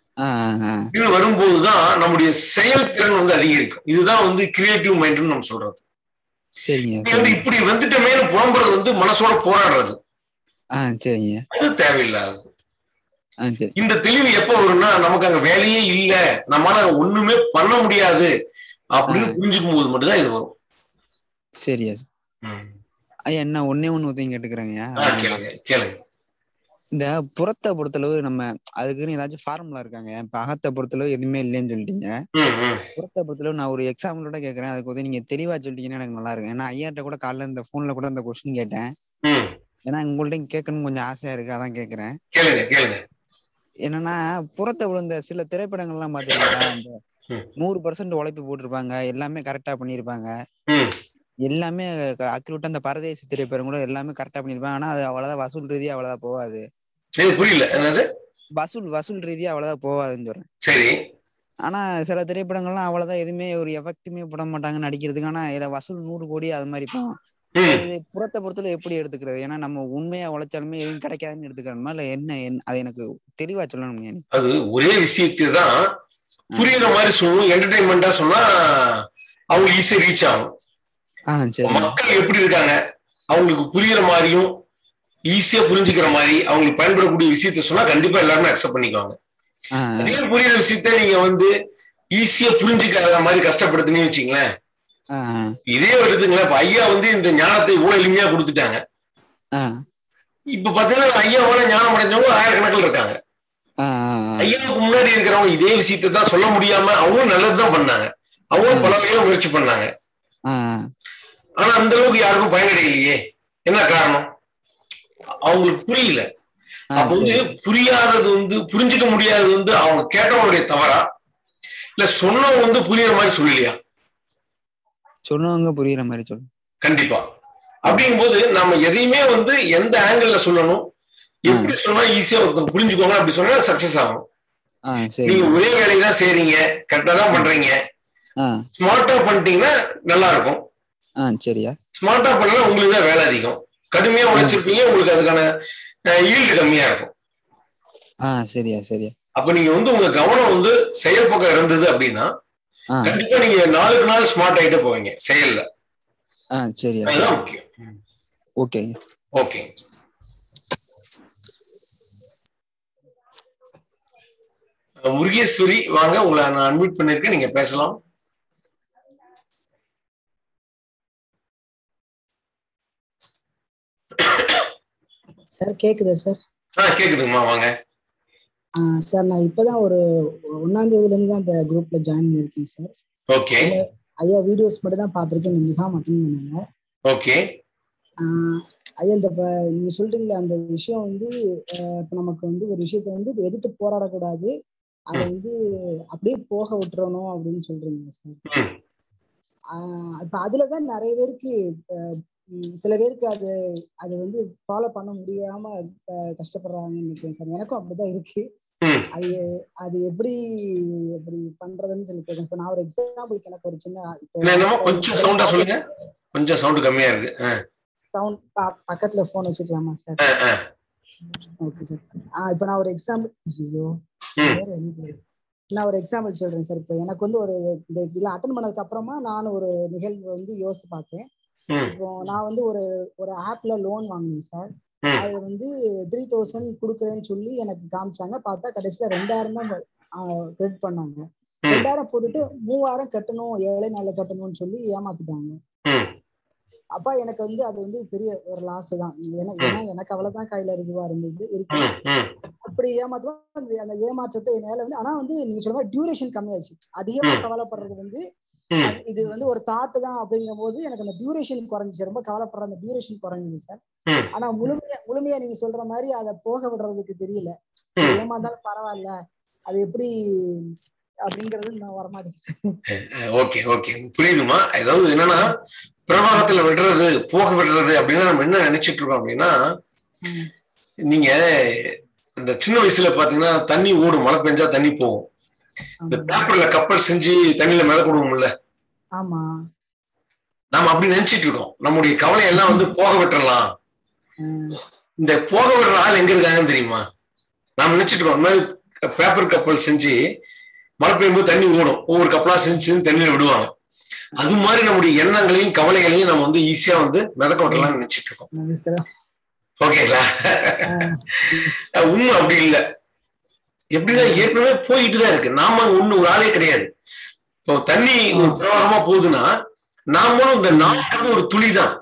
[SPEAKER 6] ஆஹ் ஆஹ்
[SPEAKER 1] இது வரும்போதுதான் நம்முடைய செயல்திறன் வந்து அதிகரிக்கும் இதுதான் வந்து கிரியேட்டிவ் மைண்ட்னு நம்ம சொல்றது
[SPEAKER 6] சரிங்க
[SPEAKER 1] நீ வந்து இப்படி வந்துட்டமே புலம்புறது வந்து மனசோட போராடுறது
[SPEAKER 6] ஆஹ் சரிங்க
[SPEAKER 1] அது தேவையில்லாது
[SPEAKER 6] ஆஹ் சரி
[SPEAKER 1] இந்த தெளிவு எப்ப வரும்னா நமக்கு அங்க வேலையே இல்ல நம்மளால ஒண்ணுமே பண்ண முடியாது அப்படின்னு
[SPEAKER 6] ஆ.
[SPEAKER 1] புரிஞ்சுக்கும் போது மட்டும்தான் இது வரும்
[SPEAKER 6] சரியா
[SPEAKER 1] ம்.
[SPEAKER 6] ஐயா என்ன ஒன்னே ஒண்ணு ஒருத்தையும் கேட்டுக்கிறேங்க
[SPEAKER 1] ஆ, கேளுங்க கேளுங்க
[SPEAKER 6] இந்த புறத்தை பொறுத்தளவு நம்ம அதுக்குன்னு ஏதாச்சும் ஃபார்முலா இருக்காங்க இப்ப அகத்தை பொறுத்தளவு எதுவுமே இல்லைன்னு சொல்லிட்டீங்க
[SPEAKER 1] ம், ம்.
[SPEAKER 6] புறத்தை பொறுத்தளவு நான் ஒரு எக்ஸாம்பிளோட கேட்கறேன் அதுக்கு வந்து நீங்க தெளிவா சொல்லிட்டீங்கன்னா எனக்கு நல்லா இருக்கும் ஏன்னா ஐயாட்ட கூட காலைல இந்த போன்ல கூட இந்த கொஸ்டின் கேட்டேன்
[SPEAKER 1] ம்.
[SPEAKER 6] ஏன்னா உங்கள்ட்ட கேட்கணும்னு கொஞ்சம் ஆசையா இருக்கு அதான் கேட்கறேன்
[SPEAKER 1] கேளுங்க கேளுங்க
[SPEAKER 6] என்னன்னா புறத்தை விழுந்த சில திரைப்படங்கள்லாம் பாத்தீங்களா இந்த
[SPEAKER 1] ம்.
[SPEAKER 6] நூறு பர்சன்ட் உழைப்பு போட்டிருப்பாங்க எல்லாமே கரெக்டா பண்ணியிருப்பாங்க
[SPEAKER 1] ம்.
[SPEAKER 6] எல்லாமே அக்யூரேட்டா அந்த பரதேசி திரைப்படம் கூட எல்லாமே கரெக்டா பண்ணியிருப்பாங்க ஆனா அது அவ்வளவுதான் வசூல் ரீதியா அவ்வளவுதான் போகாது
[SPEAKER 1] எனக்கு புரியல என்னது
[SPEAKER 6] வசூல் வசூல் ரீதியா அவ்வளவுதான் போகாதுன்னு சொல்றேன்
[SPEAKER 1] சரி
[SPEAKER 6] ஆனா சில திரைப்படங்கள்லாம் அவ்வளவுதான் எதுவுமே ஒரு எஃபெக்ட்டுமே போட மாட்டாங்க நடிக்கிறதுக்கு ஆனா இதுல வசூல் நூறு கோடி அது மாதிரி போகும்
[SPEAKER 1] ம்.
[SPEAKER 6] இது புறத்தை பொறுத்தல எப்படி எடுத்துக்கிறது ஏன்னா நம்ம உண்மையா உழைச்சாலுமே எதுவும் கிடைக்காதுன்னு எடுத்துக்கிறோமா இல்ல என்ன என்ன- அது எனக்கு தெளிவா சொல்லணும் நீ
[SPEAKER 1] அது ஒரே விஷயத்தை தான் புரியுற மாதிரி சொல்லணும் என்டர்டைன்மெண்டா சொன்னா அவங்க ஈஸியா ரீச் ஆகும்
[SPEAKER 6] ஆஹ் சரி
[SPEAKER 1] மக்கள் எப்படி இருக்காங்க அவங்களுக்கு புரியுற மாதிரியும் ஈஸியா புரிஞ்சுக்கிற மாதிரி அவங்களுக்கு பயன்படக்கூடிய விஷயத்த சொன்னா கண்டிப்பா எல்லாருமே அக்செப்ட் பண்ணிக்குவாங்க
[SPEAKER 6] ஆஹ்
[SPEAKER 1] அதே புரியுற விஷயத்த நீங்க வந்து ஈஸியா புரிஞ்சுக்காத மாதிரி கஷ்டப்படுத்துனீங்கன்னு வச்சுங்களேன்
[SPEAKER 6] ஆஹ்
[SPEAKER 1] இதே வருதுங்களேன் இப்ப ஐயா வந்து இந்த ஞானத்தை இவ்வளவு எளிமையா கொடுத்துட்டாங்க
[SPEAKER 6] ஆஹ்
[SPEAKER 1] இப்ப பாத்தீங்கன்னா ஐயாவோட ஞானம் அடைஞ்சவங்க ஆயிரக்கணக்கில் இருக்காங்க
[SPEAKER 6] ஆஹ்
[SPEAKER 1] ஐயாவுக்கு முன்னாடி இருக்கிறவங்க இதே விஷயத்தை தான் சொல்ல முடியாம அவங்களும் நல்லதுதான் பண்ணாங்க அவங்களும் பல வகையில முயற்சி பண்ணாங்க
[SPEAKER 6] ஆஹ்
[SPEAKER 1] ஆனா அந்த அளவுக்கு யாருக்கும் பயனடையலையே என்ன காரணம் அவங்களுக்கு புரியல
[SPEAKER 6] ஆ
[SPEAKER 1] அப்ப வந்து
[SPEAKER 6] சரி
[SPEAKER 1] புரியாதது வந்து புரிஞ்சுக்க முடியாதது வந்து அவங்க கேட்டவங்களுடைய தவறா இல்ல சொன்னவங்க வந்து புரியுற மாதிரி சொல்லலையா
[SPEAKER 6] சொன்னவங்க புரியுற மாதிரி சொல்லு
[SPEAKER 1] கண்டிப்பா அப்படிங்கும்போது நம்ம எதையுமே வந்து எந்த ஆங்கிள் சொல்லணும் எப்படி சொன்னா ஈஸியா ஒருத்தவங்க புரிஞ்சுக்கோங்க அப்படி சொன்னா சக்சஸ் ஆகும்
[SPEAKER 6] ஆ சரி
[SPEAKER 1] நீங்க ஒரே வேலையை தான் செய்றீங்க கரெக்டா தான் பண்றீங்க
[SPEAKER 6] ஆ
[SPEAKER 1] ஸ்மார்ட்டா பண்ணிட்டீங்கன்னா நல்லா இருக்கும்
[SPEAKER 6] ஆ சரியா
[SPEAKER 1] ஸ்மார்ட்டா பண்ணலாம் உங்களுக்கு தான் வேலை அதிகம் கடுமையா உழைச்சிருப்பீங்க உங்களுக்கு அதுக்கான ஈல்டு கம்மியா இருக்கும்
[SPEAKER 6] ஆ சரியா சரியா
[SPEAKER 1] அப்ப நீங்க வந்து உங்க கவனம் வந்து செயல் பக்கம் இருந்தது அப்படின்னா
[SPEAKER 6] ஆ
[SPEAKER 1] கண்டிப்பா நீங்க நாளுக்கு நாள் ஸ்மார்ட் ஆயிட்டே போவீங்க செயல்ல
[SPEAKER 6] ஆ சரியா
[SPEAKER 1] அதுதான் முக்கியம்
[SPEAKER 6] ஓகே
[SPEAKER 1] ஓகே முருகேஸ்வரி வாங்க உங்களை நான் அட்மிட் பண்ணிருக்கேன் நீங்க பேசலாம்
[SPEAKER 7] சார் கேக்குதா சார்
[SPEAKER 1] ஆ கேக்குதுங்கம்மா வாங்க
[SPEAKER 7] சார் நான் இப்பதான் ஒரு ஒன்னாம் தேதியில இருந்து தான் அந்த குரூப்ல ஜாயின் பண்ணிருக்கேன் சார்
[SPEAKER 1] ஓகே
[SPEAKER 7] ஐயா வீடியோஸ் மட்டும் தான் பார்த்துருக்கேன் இந்த முகாம் அட்டன் பண்ணாங்க
[SPEAKER 1] ஓகே
[SPEAKER 7] ஆஹ் ஐயா இந்த இப்ப நீங்க சொல்றீங்களே அந்த விஷயம் வந்து ஆஹ் இப்ப நமக்கு வந்து ஒரு விஷயத்த வந்து எதிர்த்து போராடக்கூடாது அதை வந்து அப்படியே போக விட்டுறணும் அப்படின்னு சொல்றீங்க சார்
[SPEAKER 1] ம்.
[SPEAKER 7] ஆஹ் இப்ப அதுலதான் நிறைய பேருக்கு ஆஹ் உம் சில பேருக்கு அது அது வந்து ஃபாலோ பண்ண முடியாம ஆஹ் கஷ்டப்படுறாங்கன்னு நினைக்கிறேன் சார் எனக்கும் அப்படிதான் இருக்கு
[SPEAKER 1] ம்.
[SPEAKER 7] அது அது எப்படி எப்படி பண்றதுன்னு சொல்லி கேட்கறேன் இப்ப நான் ஒரு எக்ஸாம்பிளுக்கு எனக்கு ஒரு சின்ன
[SPEAKER 1] என்ன என்னமோ கொஞ்சம் சவுண்டா சொல்லுங்க கொஞ்சம் சவுண்ட் கம்மியா இருக்கு ஆ,
[SPEAKER 7] சவுண்ட் பக்கத்துல போன் வச்சுக்கலாமா சார்
[SPEAKER 1] ஆ, ஆ.
[SPEAKER 7] ஓகே சார் ஆ இப்போ நான் ஒரு எக்ஸாம்பிள் ஐயோ
[SPEAKER 1] ம்.
[SPEAKER 7] வேற வெளிய போகுது. நான் ஒரு எக்ஸாம்பிள் சொல்றேன் சார் இப்போ எனக்கு வந்து ஒரு இந்த இதில் அட்டன் பண்ணதுக்கு அப்புறமா நான் ஒரு நிகழ்வு வந்து யோசிச்சு பார்த்தேன்
[SPEAKER 1] ம்.
[SPEAKER 7] இப்போ நான் வந்து ஒரு ஒரு ஆப்ல லோன் வாங்கினேன் சார்
[SPEAKER 1] ம்.
[SPEAKER 7] அது வந்து த்ரீ தௌசண்ட் கொடுக்குறேன்னு சொல்லி எனக்கு காமிச்சாங்க பார்த்தா கடைசியில ரெண்டாயிரம் தான் கிரெடிட் பண்ணாங்க
[SPEAKER 1] ம்.
[SPEAKER 7] ரெண்டாயிரம் போட்டுட்டு மூவாயிரம் கட்டணும் ஏழை நாள்ல கட்டணும்னு சொல்லி ஏமாத்திட்டாங்க
[SPEAKER 1] ம்.
[SPEAKER 7] அப்ப எனக்கு வந்து அது வந்து பெரிய ஒரு லாஸ் தான் ஏன்னா ஏன்னா எனக்கு அவ்வளவுதான் கையில இதுவா இருந்தது இருக்கு
[SPEAKER 1] ம், ம்.
[SPEAKER 7] அப்படி ஏமாத்துவா அந்த அந்த ஏமாற்றத்தை என்னால வந்து ஆனா வந்து நீங்க சொல்ற மாதிரி டியூரேஷன் கம்மியாச்சு அதிகமா
[SPEAKER 1] ம்.
[SPEAKER 7] கவலைப்படுறது வந்து
[SPEAKER 1] ம்.
[SPEAKER 7] அது- இது வந்து ஒரு தாட்டு தான் அப்படிங்கும் போது எனக்கு அந்த டியூரேஷன் குறைஞ்சிச்சு ரொம்ப கவலைப்படுற அந்த டியூரேஷன் குறைஞ்சிது சார்
[SPEAKER 1] ம்.
[SPEAKER 7] ஆனா முழுமையா முழுமையா நீங்க சொல்ற மாதிரி அதை போக விடுறதுக்கு தெரியல
[SPEAKER 1] ம்.
[SPEAKER 7] ஏமாந்தாலும் பரவாயில்ல அது எப்படி அப்படிங்கிறது நான் வரமாட்டேங்குது
[SPEAKER 1] ஓகே ஓகே புரியுதுமா அதாவது என்னன்னா பிரவாகத்துல விடுறது போக விடுறது அப்படின்னா நம்ம என்ன நினைச்சிட்டு இருக்கோம் அப்படின்னா
[SPEAKER 7] ம்.
[SPEAKER 1] நீங்க இந்த சின்ன வயசுல பாத்தீங்கன்னா தண்ணி ஓடும் மழை பெஞ்சா தண்ணி போகும் இந்த
[SPEAKER 7] ஆமா.
[SPEAKER 1] பேப்பர்ல கப்பல் செஞ்சு தண்ணியில மிதக்கிடுவோம்ல
[SPEAKER 7] ஆமா
[SPEAKER 1] நாம அப்படி நினைச்சிட்டு இருக்கோம் நம்முடைய கவலை எல்லாம் வந்து போக விட்டுறலாம்
[SPEAKER 7] ம்.
[SPEAKER 1] இந்த போக விடுற ஆள் எங்க இருக்காங்கன்னு தெரியுமா நாம நினைச்சிட்டு இருக்கோம் இந்த மாதிரி பேப்பர் கப்பல் செஞ்சு மழை பெய்யும்போது தண்ணி ஓடும் ஒவ்வொரு கப்பலா செஞ்சு செஞ்சு தண்ணியில விடுவாங்க அது மாதிரி நம்முடைய எண்ணங்களையும் கவலைகளையும் நம்ம வந்து ஈஸியா வந்து மிதக்க விடலாம்னு நினைச்சிட்டு இருக்கோம்
[SPEAKER 7] நமஸ்காரம்.
[SPEAKER 1] ஓகேங்களா
[SPEAKER 7] ஆ,
[SPEAKER 1] உண்மை அப்படி இல்ல எப்படின்னா ஏற்கனவே போயிட்டு தான் இருக்கு நாம ஒண்ணு ஒரு ஆளே கிடையாது இப்போ தண்ணி ஒரு பிரவாகமா போகுதுன்னா நாமளும் இந்த நாட்டுக்கு ஒரு துளி தான்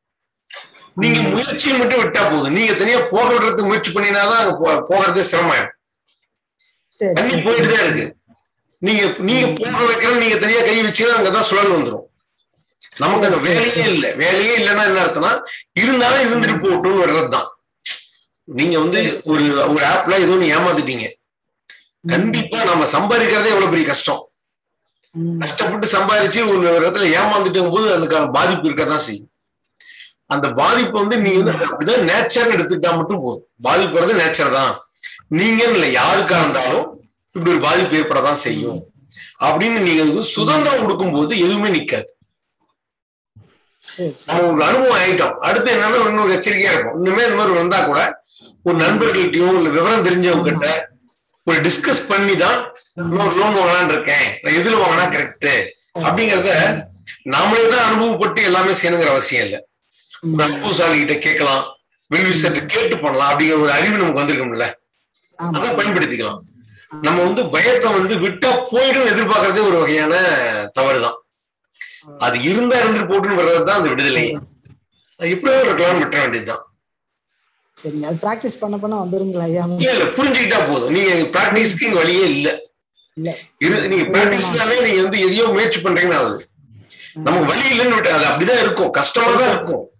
[SPEAKER 1] நீங்க முயற்சியை மட்டும் விட்டா போதும் நீங்க தனியா போக விடுறதுக்கு முயற்சி பண்ணினாதான் அங்க போ- போகிறது சிரமம்
[SPEAKER 7] சரி
[SPEAKER 1] தண்ணி
[SPEAKER 7] சரி,
[SPEAKER 1] போயிட்டு
[SPEAKER 7] சரி.
[SPEAKER 1] தான் இருக்கு நீங்க நீங்க போக வைக்கிற நீங்க தனியா கை வச்சீங்கன்னா அங்கதான் சுழல் வந்துரும் நமக்கு அந்த வேலையே இல்ல வேலையே இல்லைன்னா என்ன அர்த்தம்னா இருந்தாலும் இருந்துட்டு போகட்டும்னு வர்றதுதான் நீங்க வந்து ஒரு ஒரு ஆப்ல ஏதோ ஒண்ணு ஏமாத்திட்டீங்க கண்டிப்பா நம்ம சம்பாதிக்கிறதே எவ்வளவு பெரிய கஷ்டம்
[SPEAKER 7] ம்.
[SPEAKER 1] கஷ்டப்பட்டு சம்பாதிச்சு ஒரு இடத்துல ஏமாந்துட்டும் போது அதுக்கான பாதிப்பு இருக்கதான் செய்யும் அந்த பாதிப்பு வந்து நீங்க வந்து அப்படிதான் நேச்சர்னு எடுத்துக்கிட்டா மட்டும் போதும் பாதிப்பு வர்றது நேச்சர் தான் நீங்கன்னு இல்லை யாருக்கா இருந்தாலும் இப்படி ஒரு பாதிப்பு ஏற்படதான் செய்யும் அப்படின்னு நீங்க வந்து சுதந்திரம் கொடுக்கும்போது எதுவுமே நிக்காது
[SPEAKER 7] சரி சரி
[SPEAKER 1] நம்ம ஒரு அனுபவம் ஆயிட்டோம் அடுத்து என்னன்னா இன்னொரு எச்சரிக்கையா இருக்கும் இனிமே இந்த மாதிரி வந்தா கூட ஒரு நண்பர்கள்ட்டயும் இல்ல விவரம் தெரிஞ்சவங்க கிட்ட ஒரு டிஸ்கஸ் பண்ணி தான் இன்னொரு லோன் வாங்கலாம்னு இருக்கேன் நான் எதுல வாங்கினா கரெக்ட் அப்படிங்கறத நாமளே தான் அனுபவப்பட்டு எல்லாமே செய்யணுங்கிற அவசியம் இல்ல ஒரு அனுபவசாலி கிட்ட கேட்கலாம் வெல்விசர்ட்ட கேட்டு பண்ணலாம் அப்படிங்கிற ஒரு அறிவு நமக்கு வந்திருக்கும்ல
[SPEAKER 7] ஆமா
[SPEAKER 1] அதை பயன்படுத்திக்கலாம் நம்ம வந்து பயத்தை வந்து விட்டா போயிடும் எதிர்பார்க்கறதே ஒரு வகையான தவறுதான் அது இருந்தா இருந்துட்டு போட்டுன்னு வர்றதுதான் அந்த விடுதலை அது எப்படியோ இருக்கலாம் விட்டுற வேண்டியதுதான்
[SPEAKER 7] சரிங்க அது பிராக்டிஸ் பண்ண பண்ண வந்துருங்களா ஐயா
[SPEAKER 1] இல்ல இல்ல புரிஞ்சுக்கிட்டா போதும் நீங்க பிராக்டிஸ்க்கு இங்க வழியே இல்ல
[SPEAKER 7] இல்ல
[SPEAKER 1] இது நீங்க பிராக்டிஸ்னாலே நீங்க வந்து எதையோ முயற்சி பண்றீங்கன்னு ஆகுது நமக்கு வழி இல்லைன்னு விட்டு அது அப்படிதான் இருக்கும் கஷ்டமா தான் இருக்கும்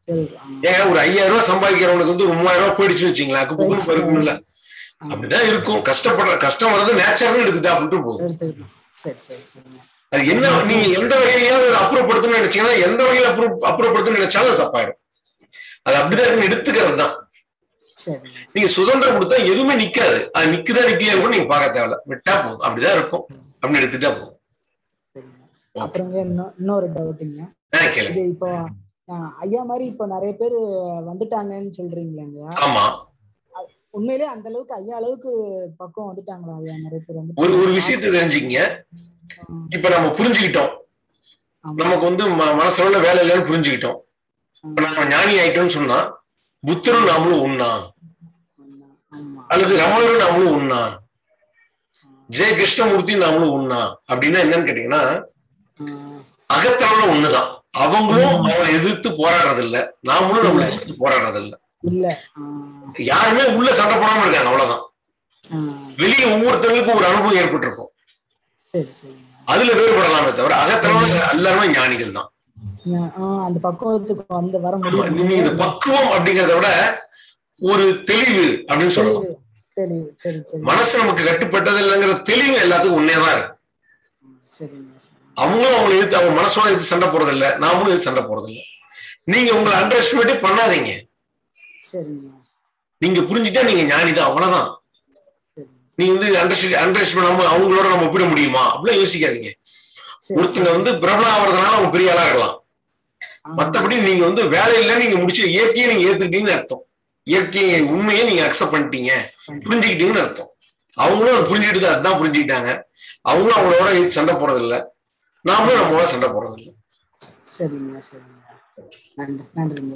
[SPEAKER 1] ஏன் ஒரு ஐயாயிரம் ரூபாய் சம்பாதிக்கிறவனுக்கு வந்து ஒரு மூவாயிரம் ரூபாய் போயிடுச்சுன்னு வச்சுங்களேன் அக்கு புக்கு பருக்கும்ல அப்படிதான் இருக்கும் கஷ்டப்படுற கஷ்டம் வர்றது நேச்சுரல் எடுத்துட்டா அப்படின்ட்டு போதும்
[SPEAKER 7] எடுத்துக்கிட்டோம் சரி சரி சரிங்க
[SPEAKER 1] அது என்ன நீங்க எந்த வகையிலாவது அப்புறப்படுத்தணும்னு நினைச்சீங்கன்னா எந்த வகையில அப்புறம் அப்புறப்படுத்தணும்னு நினைச்சாலும் அது தப்பாயிடும் அது அப்படிதான் இருக்குன்னு எடுத்துக்கிறது தான்
[SPEAKER 7] சரிங்க
[SPEAKER 1] நீங்க சுதந்திரம் கொடுத்தா எதுவுமே நிக்காது அது நிக்குதா நிக்கலையா கூட நீங்க பார்க்க தேவையில்ல விட்டா போதும் அப்படிதான் இருக்கும் அப்படின்னு எடுத்துட்டா போதும்
[SPEAKER 7] சரிங்க அப்புறங்க இன்னும் இன்னொரு டவுட்டுங்க
[SPEAKER 1] ஆ, கேளுங்க
[SPEAKER 7] இது இப்போ ஆஹ், ஐயா மாதிரி இப்போ நிறைய பேர் வந்துட்டாங்கன்னு சொல்றீங்களேங்க
[SPEAKER 1] ஆமா
[SPEAKER 7] உண்மையிலே அந்த அளவுக்கு ஐயா அளவுக்கு பக்கம் வந்துட்டாங்களா ஐயா நிறைய பேர் வந்து
[SPEAKER 1] ஒரு ஒரு விஷயத்தை தெரிஞ்சுக்கங்க இப்ப நம்ம புரிஞ்சுக்கிட்டோம் நமக்கு வந்து ம- மனசளவுல வேலை இல்லைன்னு புரிஞ்சுக்கிட்டோம் இப்ப நம்ம ஞானி ஆயிட்டோம்னு சொன்னா புத்தரும் நாமளும் உண்ணா அல்லது ரமணரும் நாமளும் உண்ணா ஜெய கிருஷ்ணமூர்த்தி நாமளும் உண்ணா அப்படின்னா என்னன்னு கேட்டீங்கன்னா அகத்தளவுல ஒண்ணுதான் அவங்களும் அவனை எதிர்த்து போராடுறது இல்ல நாமளும் நம்மளை எதிர்த்து போராடுறது இல்ல
[SPEAKER 7] இல்ல
[SPEAKER 1] யாருமே உள்ள சண்டை போடாம இருக்காங்க அவ்வளவுதான் வெளியே ஒவ்வொருத்தவங்களுக்கும் ஒரு அனுபவம் ஏற்பட்டிருக்கும்
[SPEAKER 7] சரி சரி
[SPEAKER 1] அதுல வேறுபடலாமே தவிர அகத்தளவுல எல்லாருமே ஞானிகள் தான்
[SPEAKER 7] ஆஹ் அந்த பக்குவத்துக்கு வந்து வர
[SPEAKER 1] ஆமா, நீங்க இந்த
[SPEAKER 7] முடியும்
[SPEAKER 1] பக்குவம் அப்படிங்கறத விட ஒரு தெளிவு அப்படின்னு சொல்லலாம்
[SPEAKER 7] தெளிவு தெளிவு சரி சரி
[SPEAKER 1] மனசு நமக்கு கட்டுப்பட்டது இல்லைங்கிற தெளிவு எல்லாத்துக்கும் உண்மையதான் இருக்கு
[SPEAKER 7] சரிங்க
[SPEAKER 1] அவங்களும் அவங்க எதிர்த்து அவங்க மனசோட எதிர்த்து சண்டை போறது இல்ல நாமளும் எதிர்த்து சண்டை போறது இல்ல நீங்க உங்களை அண்டர் எஸ்டிமேட்டே பண்ணாதீங்க
[SPEAKER 7] சரிங்க
[SPEAKER 1] நீங்க புரிஞ்சுட்டா நீங்க ஞானி தான் அவ்வளவுதான் நீங்க வந்து அண்டர் அண்டர் எஸ்டிமேட் அவங்களோட நம்ம ஒப்பிட முடியுமா அப்படிலாம் யோசிக்காதீங்க ஒருத்தங்க வந்து பிரபலம் ஆகிறதுனால அவங்க பெரிய ஆளா இருக்கலாம் மத்தபடி நீங்க வந்து வேலை இல்லை நீங்க முடிச்சு இயற்கையை நீங்க ஏத்துக்கிட்டீங்கன்னு அர்த்தம் இயற்கையை உண்மையை நீங்க அக்செப்ட் பண்ணிட்டீங்க புரிஞ்சுக்கிட்டீங்கன்னு அர்த்தம் அவங்களும் அதை புரிஞ்சுக்கிட்டு தான் அதுதான் புரிஞ்சுக்கிட்டாங்க அவங்களும் அவங்களோட எதிர்த்து சண்டை போறது இல்ல நாமளும் நம்மளோட சண்டை போறது இல்ல
[SPEAKER 7] சரிங்க சரிங்க நன்றி நன்றிங்க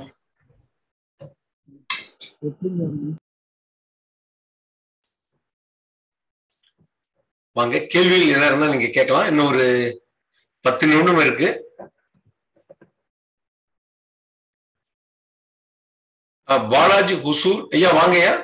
[SPEAKER 7] எப்படிங்க
[SPEAKER 1] வாங்க கேள்விகள் என்ன இருந்தா நீங்க கேட்கலாம் இன்னும் ஒரு பத்து நிமிடம் இருக்கு அஹ், பாலாஜி ஹுசூர் ஐயா வாங்கய்யா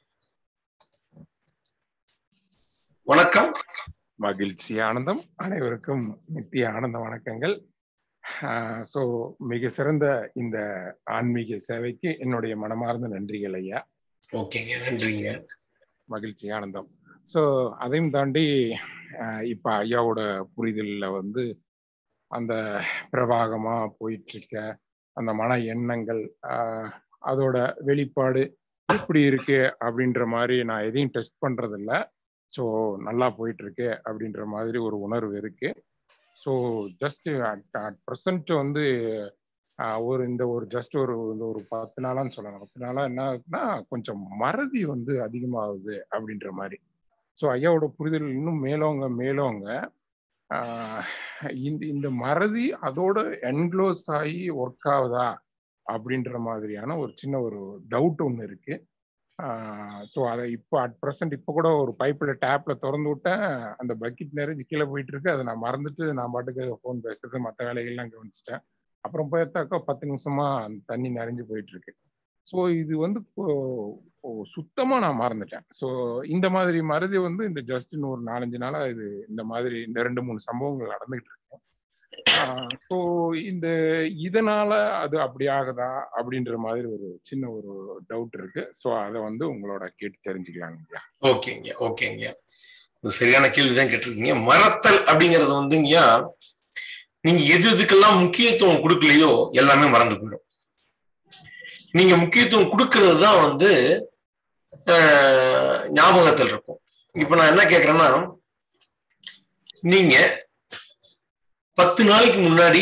[SPEAKER 1] வணக்கம்
[SPEAKER 8] மகிழ்ச்சி ஆனந்தம் அனைவருக்கும் நித்திய ஆனந்த வணக்கங்கள் ஸோ மிக சிறந்த இந்த ஆன்மீக சேவைக்கு என்னுடைய மனமார்ந்த நன்றிகள் ஐயா
[SPEAKER 1] ஓகேங்க நன்றிங்க
[SPEAKER 8] மகிழ்ச்சி ஆனந்தம் ஸோ அதையும் தாண்டி ஆஹ் இப்ப ஐயாவோட புரிதல்ல வந்து அந்த பிரவாகமா போயிட்டு இருக்க அந்த மன எண்ணங்கள் ஆஹ் அதோட வெளிப்பாடு எப்படி இருக்கு அப்படின்ற மாதிரி நான் எதையும் டெஸ்ட் பண்றது இல்ல ஸோ நல்லா போயிட்டு இருக்கு அப்படின்ற மாதிரி ஒரு உணர்வு இருக்கு ஸோ ஜஸ்ட் அட் ப்ரெசன்ட் வந்து ஆஹ் ஒரு இந்த ஒரு ஜஸ்ட் ஒரு இந்த ஒரு பத்து நாளான்னு சொல்லலாம் பத்து நாளா என்ன ஆகுதுன்னா கொஞ்சம் மறதி வந்து அதிகமாகுது அப்படின்ற மாதிரி ஸோ ஐயாவோட புரிதல் இன்னும் மேலோங்க மேலோங்க ஆஹ் இந்த இந்த மறதி அதோட என்க்ளோஸ் ஆகி ஒர்க் ஆகுதா அப்படின்ற மாதிரியான ஒரு சின்ன ஒரு டவுட் ஒன்று இருக்கு ஸோ அதை இப்போ அட் ப்ரெசன்ட் இப்போ கூட ஒரு பைப்பில் டேப்ல திறந்து விட்டேன் அந்த பக்கெட் நிறைஞ்சு கீழே போயிட்டு இருக்கு அதை நான் மறந்துட்டு நான் பாட்டுக்கு ஃபோன் பேசுறது மற்ற வேலைகள்லாம் கவனிச்சிட்டேன் அப்புறம் பார்த்தாக்கா பத்து நிமிஷமா அந்த தண்ணி நிறைஞ்சு போயிட்டு இருக்கு ஸோ இது வந்து இப்போ- இப்போ சுத்தமா நான் மறந்துட்டேன் ஸோ இந்த மாதிரி மறதி வந்து இந்த ஜஸ்ட் இன்னும் ஒரு நாலஞ்சு நாளா இது இந்த மாதிரி இந்த ரெண்டு மூணு சம்பவங்கள் நடந்துகிட்டு இருக்கு ஸோ இந்த இதனால அது அப்படி ஆகுதா அப்படின்ற மாதிரி ஒரு சின்ன ஒரு டவுட் இருக்கு ஸோ அதை வந்து உங்களோட கேட்டு தெரிஞ்சுக்கலாங்க ஐயா
[SPEAKER 1] ஓகேங்க ஓகேங்க ஒரு சரியான கேள்விதான் கேட்டிருக்கீங்க மறத்தல் அப்படிங்கிறது வந்துங்கய்யா நீங்க எது எதுக்கெல்லாம் முக்கியத்துவம் கொடுக்கலையோ எல்லாமே மறந்து போயிடும் நீங்க முக்கியத்துவம் கொடுக்கறது தான் வந்து ஆஹ், ஞாபகத்தில் இருக்கும் இப்ப நான் என்ன கேக்குறேன்னா நீங்க பத்து நாளைக்கு முன்னாடி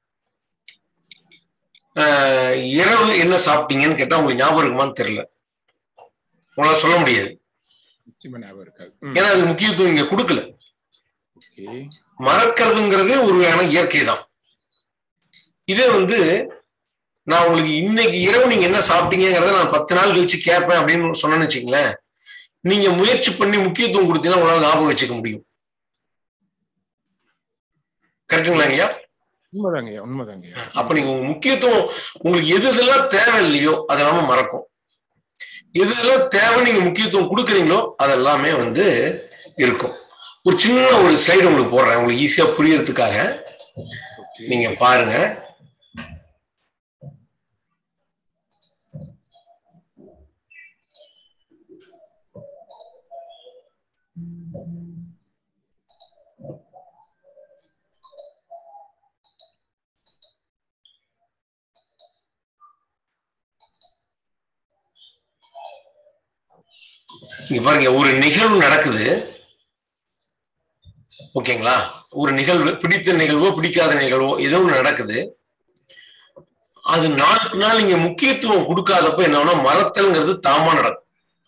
[SPEAKER 1] ஆஹ், இரவு என்ன சாப்பிட்டீங்கன்னு கேட்டா உங்களுக்கு ஞாபகம் இருக்குமான்னு தெரியல உங்களால சொல்ல முடியாது
[SPEAKER 8] நிச்சயமா ஞாபகம் இருக்காது
[SPEAKER 1] ஏன்னா அது முக்கியத்துவம் இங்க கொடுக்கல
[SPEAKER 8] ஓகே
[SPEAKER 1] மறக்கிறதுங்கிறது ஒரு வகையான இயற்கை தான் இதே வந்து நான் உங்களுக்கு இன்னைக்கு இரவு நீங்க என்ன சாப்பிட்டீங்கிறத நான் பத்து நாள் கழிச்சு கேட்பேன் அப்படின்னு சொன்னேன்னு வச்சுங்களேன் நீங்க முயற்சி பண்ணி முக்கியத்துவம் கொடுத்தீங்கன்னா உங்களால ஞாபகம் வச்சுக்க முடியும் கரெக்டுங்களா ஐயா
[SPEAKER 8] உண்மைதாங்க ஐயா உண்மைதாங்க ஐயா
[SPEAKER 1] அப்ப நீங்க உங்க முக்கியத்துவம் உங்களுக்கு எது எதெல்லாம் தேவை இல்லையோ அதெல்லாம மறக்கும் எது எதெல்லாம் தேவை நீங்க முக்கியத்துவம் கொடுக்குறீங்களோ அதெல்லாமே வந்து இருக்கும் ஒரு சின்ன ஒரு ஸ்லைடு உங்களுக்கு போடுறேன் உங்களுக்கு ஈஸியா புரியறதுக்காக நீங்க பாருங்க இங்க பாருங்க ஒரு நிகழ்வு நடக்குது ஓகேங்களா ஒரு நிகழ்வு பிடித்த நிகழ்வோ பிடிக்காத நிகழ்வோ ஏதோ ஒன்று நடக்குது அது நாளுக்கு நாள் இங்க முக்கியத்துவம் கொடுக்காதப்ப என்னன்னா மறத்தல்ங்கிறது தாமா நடக்கும்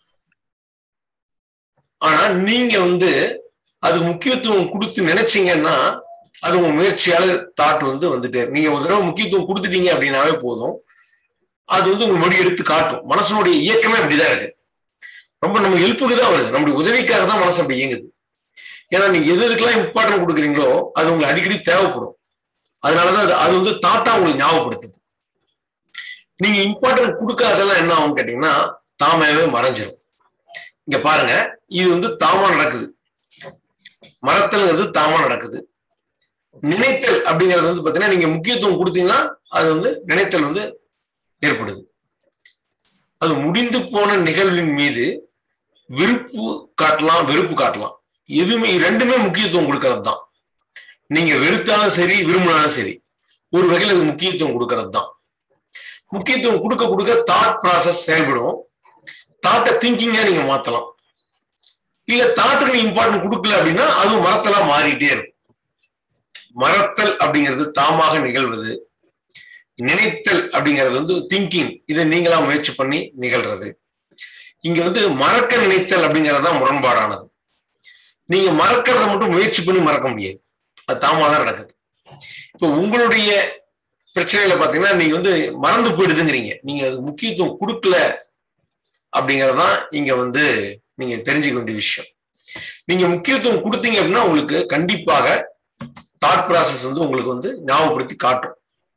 [SPEAKER 1] ஆனா நீங்க வந்து அது முக்கியத்துவம் கொடுத்து நினைச்சீங்கன்னா அது உங்க முயற்சியால தாட் வந்து வந்துட்டே இருக்கு. நீங்க ஒரு தடவை முக்கியத்துவம் கொடுத்துட்டீங்க அப்படின்னாவே போதும் அது வந்து உங்க மொழி எடுத்து காட்டும் மனசனுடைய இயக்கமே அப்படிதான் இருக்கு ரொம்ப நம்ம ஹெல்ப்புக்கு தான் வருது நம்முடைய உதவிக்காக தான் மனசு அப்படி இயங்குது ஏன்னா நீங்க எது எதுக்கெல்லாம் இம்பார்ட்டன்ட் கொடுக்குறீங்களோ அது உங்களுக்கு அடிக்கடி தேவைப்படும் அதனாலதான் அது அது வந்து தாட்டா உங்களுக்கு ஞாபகப்படுத்துது நீங்க இம்பார்ட்டன்ட் கொடுக்காதெல்லாம் என்ன ஆகும் கேட்டீங்கன்னா தாமாவே மறைஞ்சிரும் இங்க பாருங்க இது வந்து தாமா நடக்குது மறத்தல்ங்கிறது தாமா நடக்குது நினைத்தல் அப்படிங்கிறது வந்து பாத்தீங்கன்னா நீங்க முக்கியத்துவம் கொடுத்தீங்கன்னா அது வந்து நினைத்தல் வந்து ஏற்படுது அது முடிந்து போன நிகழ்வின் மீது விருப்பு காட்டலாம் வெறுப்பு காட்டலாம் எதுவுமே ரெண்டுமே முக்கியத்துவம் கொடுக்கறது தான் நீங்க வெறுத்தாலும் சரி விரும்பினாலும் சரி ஒரு வகையில் அது முக்கியத்துவம் கொடுக்கறது தான் முக்கியத்துவம் கொடுக்க கொடுக்க தாட் ப்ராசஸ் செயல்படும் தாட்டை திங்கிங்கா நீங்க மாத்தலாம் இல்ல தாட்டுக்கு நீ இம்பார்ட்டன்ட் கொடுக்கல அப்படின்னா அதுவும் மரத்தலா மாறிட்டே இருக்கும் மறத்தல் அப்படிங்கிறது தாமாக நிகழ்வது நினைத்தல் அப்படிங்கிறது வந்து திங்கிங் இதை நீங்களா முயற்சி பண்ணி நிகழ்றது இங்க வந்து மறக்க நினைத்தல் அப்படிங்கிறது தான் முரண்பாடானது நீங்க மறக்கிறத மட்டும் முயற்சி பண்ணி மறக்க முடியாது அது தாமா தான் நடக்குது இப்போ உங்களுடைய பிரச்சனையில பாத்தீங்கன்னா நீங்க வந்து மறந்து போயிடுதுங்கிறீங்க நீங்க அது முக்கியத்துவம் கொடுக்கல அப்படிங்கறதுதான் இங்க வந்து நீங்க தெரிஞ்சுக்க வேண்டிய விஷயம் நீங்க முக்கியத்துவம் கொடுத்தீங்க அப்படின்னா உங்களுக்கு கண்டிப்பாக தாட் ப்ராசஸ் வந்து உங்களுக்கு வந்து ஞாபகப்படுத்தி காட்டும்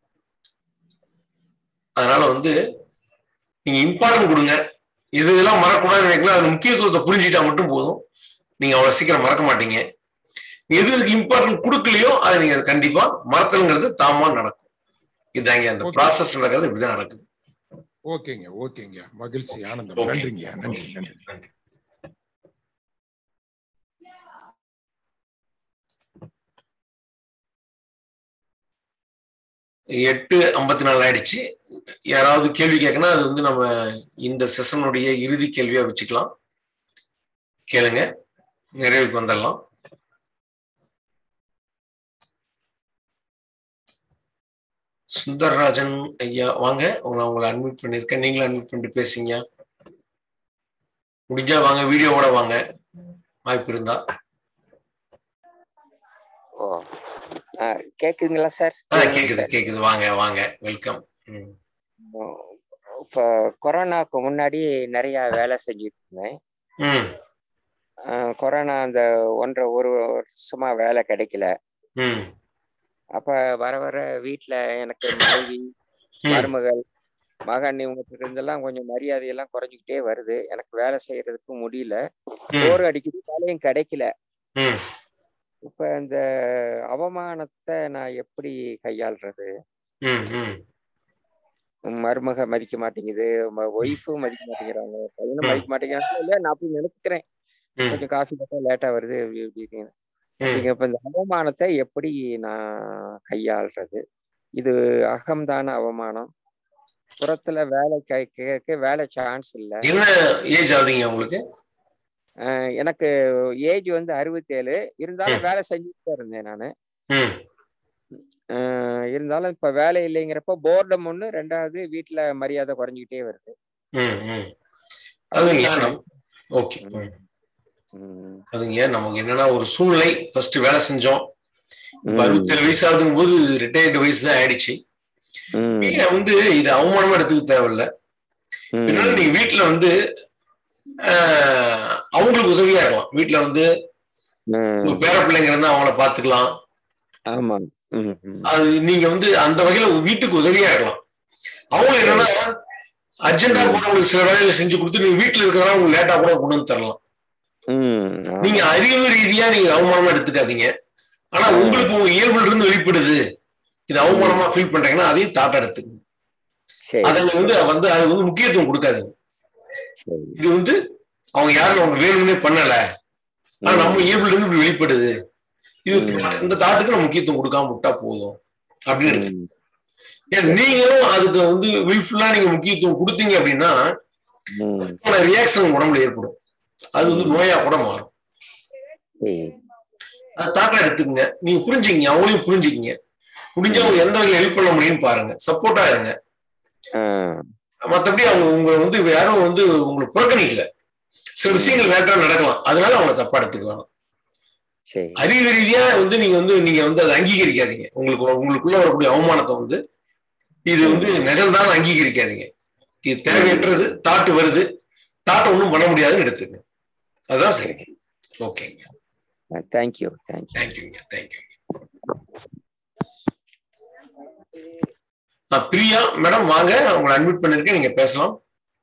[SPEAKER 1] அதனால வந்து நீங்க இம்பார்ட்டன்ட் கொடுங்க இது இதெல்லாம் மறக்கூடாதுன்னு நினைக்கலாம் அது முக்கியத்துவத்தை புரிஞ்சுட்டா மட்டும் போதும் நீங்க அவ்வளவு சீக்கிரம் மறக்க மாட்டீங்க எது இதுக்கு இம்பார்ட்டன்ட் கொடுக்கலையோ அதை நீங்க கண்டிப்பா மறத்தல்ங்கிறது தாமா நடக்கும் இதாங்க அந்த
[SPEAKER 8] Okay.
[SPEAKER 1] ப்ராசஸ் நடக்கிறது இப்படிதான் நடக்குது
[SPEAKER 8] ஓகேங்க ஓகேங்க மகிழ்ச்சி ஆனந்தம்
[SPEAKER 1] Okay.
[SPEAKER 8] நன்றிங்க நன்றி நன்றி
[SPEAKER 1] நன்றி எட்டு ஐம்பத்தி நாலு ஆயிடுச்சு யாராவது கேள்வி கேட்கணும் அது வந்து நம்ம இந்த செஷனுடைய இறுதி கேள்வியா வச்சுக்கலாம் கேளுங்க நிறைவுக்கு வந்துடலாம் சுந்தர்ராஜன் ஐயா வாங்க உங்களை உங்களை அட்மிட் பண்ணிருக்கேன் நீங்களும் அட்மிட் பண்ணிட்டு பேசுங்க முடிஞ்சா வாங்க வீடியோவோட வாங்க வாய்ப்பு இருந்தா
[SPEAKER 5] ஓ ஆ, கேக்குதுங்களா சார்
[SPEAKER 1] ஆ கேக்குது கேக்குது வாங்க வாங்க வெல்கம்
[SPEAKER 5] இப்போ கொரோனாக்கு முன்னாடி நிறைய வேலை செஞ்சுட்டு இருந்தேன்
[SPEAKER 1] ம்
[SPEAKER 5] ஆ, கொரோனா அந்த ஒன்றரை ஒரு வருஷமா வேலை கிடைக்கல
[SPEAKER 1] ம்
[SPEAKER 5] அப்ப வர வர வீட்ல எனக்கு மனைவி
[SPEAKER 1] ம்
[SPEAKER 5] மருமகள் மகன் இவங்க இருந்தெல்லாம் கொஞ்சம் மரியாதையெல்லாம் குறைஞ்சிக்கிட்டே வருது எனக்கு வேலை செய்யறதுக்கு முடியல
[SPEAKER 1] ம்
[SPEAKER 5] போர் அடிக்குது வேலையும் கிடைக்கல
[SPEAKER 1] ம்
[SPEAKER 5] இப்ப இந்த அவமானத்தை நான் எப்படி கையாள்றது
[SPEAKER 1] ம் ம்
[SPEAKER 5] மருமக மதிக்க மாட்டேங்குது ஒய்ஃபும் மதிக்க மாட்டேங்கிறாங்க பையனும்
[SPEAKER 1] ம்.
[SPEAKER 5] மதிக்க மாட்டேங்கிறாங்க இல்லையா நான் அப்படி நினைக்கிறேன்
[SPEAKER 1] ம்
[SPEAKER 5] கொஞ்சம் காஃபி போட்டா லேட்டா வருது அப்படி இப்படின்னு
[SPEAKER 1] ம்
[SPEAKER 5] அப்படிங்கிறப்ப இந்த அவமானத்தை எப்படி நான் கையாள்றது இது அகம்தான அவமானம் புறத்துல வேலை கை- கேட்க வேலை சான்ஸ் இல்லை
[SPEAKER 1] என்ன ஏஜ் ஆகுதுங்க உங்களுக்கு
[SPEAKER 5] அஹ் எனக்கு ஏஜ் வந்து அறுபத்தேழு இருந்தாலும்
[SPEAKER 1] ம்
[SPEAKER 5] வேலை செஞ்சுட்டு தான் இருந்தேன் நான்
[SPEAKER 1] ம்
[SPEAKER 5] இருந்தாலும் இப்ப வேலை இல்லைங்கிறப்ப போர்டம் ஒண்ணு ரெண்டாவது வீட்டுல மரியாதை குறைஞ்சிக்கிட்டே வருது
[SPEAKER 1] ம் ம் அதுங்க
[SPEAKER 5] அப்படிதான்
[SPEAKER 1] நம் ஓகே
[SPEAKER 5] ம்,
[SPEAKER 1] ம்
[SPEAKER 5] ம்,
[SPEAKER 1] அதுங்க நமக்கு என்னன்னா ஒரு சூழ்நிலை ஃபர்ஸ்ட் வேலை செஞ்சோம் இப்ப
[SPEAKER 5] ம்,
[SPEAKER 1] அறுபத்தேழு வயசு ஆகுதுங்க போது ரிட்டையர்டு வயசு தான் ஆயிடுச்சு
[SPEAKER 5] ம்,
[SPEAKER 1] நீங்க வந்து இது அவமானமா எடுத்துக்க தேவையில்ல இதனால
[SPEAKER 5] ம்,
[SPEAKER 1] நீங்க வீட்டுல வந்து ஆஹ், அவங்களுக்கு உதவியா இருக்கலாம் வீட்டுல வந்து உங்க
[SPEAKER 5] ம்.
[SPEAKER 1] பேர பிள்ளைங்க இருந்தா அவங்கள பாத்துக்கலாம்
[SPEAKER 5] ஆமா ம், ம்.
[SPEAKER 1] அது நீங்க வந்து அந்த வகையில வீட்டுக்கு உதவியா இருக்கலாம் அவங்க என்னன்னா அர்ஜென்டா
[SPEAKER 5] ம்,
[SPEAKER 1] கூட உங்களுக்கு சில வேலைகளை செஞ்சு கொடுத்து நீங்க வீட்டுல இருக்கிறதா உங்களுக்கு லேட்டா கூட கொண்டு வந்து தரலாம்
[SPEAKER 5] ம்,
[SPEAKER 1] நீங்க
[SPEAKER 5] ஆமா
[SPEAKER 1] அறிவு ரீதியா நீங்க அவமானமா எடுத்துக்காதீங்க ஆனா
[SPEAKER 5] ம்,
[SPEAKER 1] உங்களுக்கு உங்க இயல்புல இருந்து வெளிப்படுது இது
[SPEAKER 5] ம்.
[SPEAKER 1] அவமானமா ஃபீல் பண்றீங்கன்னா அதையும் தாட்டா எடுத்துக்கங்க அதை
[SPEAKER 5] சரி
[SPEAKER 1] நீங்க வந்து வந்து அது வந்து முக்கியத்துவம் கொடுக்காதீங்க
[SPEAKER 5] சரி
[SPEAKER 1] இது வந்து அவங்க யாரும் அவங்க வேணும்னே பண்ணல ஆனா நம்ம
[SPEAKER 5] ம்,
[SPEAKER 1] இயல்புல இருந்து இப்படி வெளிப்படுது இது
[SPEAKER 5] ம்,
[SPEAKER 1] thought. இந்த தாட்டுக்கு நம்ம முக்கியத்துவம் கொடுக்காம விட்டா போதும் அப்படின்னு இருக்கு
[SPEAKER 5] ம்,
[SPEAKER 1] ஏன் நீங்களும் அதுக்கு வந்து வில்ஃபுல்லா நீங்க முக்கியத்துவம் கொடுத்தீங்க அப்படின்னா
[SPEAKER 5] ம்.
[SPEAKER 1] ரியாக்ஷன் உடம்புல ஏற்படும் அது வந்து நோயா கூட மாறும்
[SPEAKER 5] சரி
[SPEAKER 1] அது தாக்கா எடுத்துக்கங்க நீங்க புரிஞ்சுக்கிங்க அவங்களையும் புரிஞ்சுக்கிங்க முடிஞ்ச அவங்க எந்த வகையில் ஹெல்ப் பண்ண முடியும்னு பாருங்க சப்போர்ட்டா இருங்க
[SPEAKER 5] ஆ,
[SPEAKER 1] மத்தபடி அவங்க உங்களை வந்து யாரும் வந்து உங்களை புறக்கணிக்கல சில விஷயங்கள் வேட்டா நடக்கலாம் அதனால அவங்கள தப்பா எடுத்துக்க வேணாம்
[SPEAKER 5] சரி
[SPEAKER 1] அறிவு ரீதியா வந்து நீங்க வந்து நீங்க வந்து அதை அங்கீகரிக்காதீங்க உங்களுக்கு உங்களுக்குள்ள வரக்கூடிய அவமானத்தை வந்து இது வந்து நிகழ்ந்தாலும் அங்கீகரிக்காதீங்க இது தேவையற்றது தாட்டு வருது தாட்டை ஒன்றும் பண்ண முடியாதுன்னு எடுத்துங்க அதுதான் சரி ஓகேங்க
[SPEAKER 5] தேங்க்யூ தேங்க்யூ
[SPEAKER 1] தேங்க்யூங்க தேங்க்யூ பிரியா மேடம் வாங்க உங்களை அட்மிட் பண்ணிருக்கேன் நீங்க பேசலாம்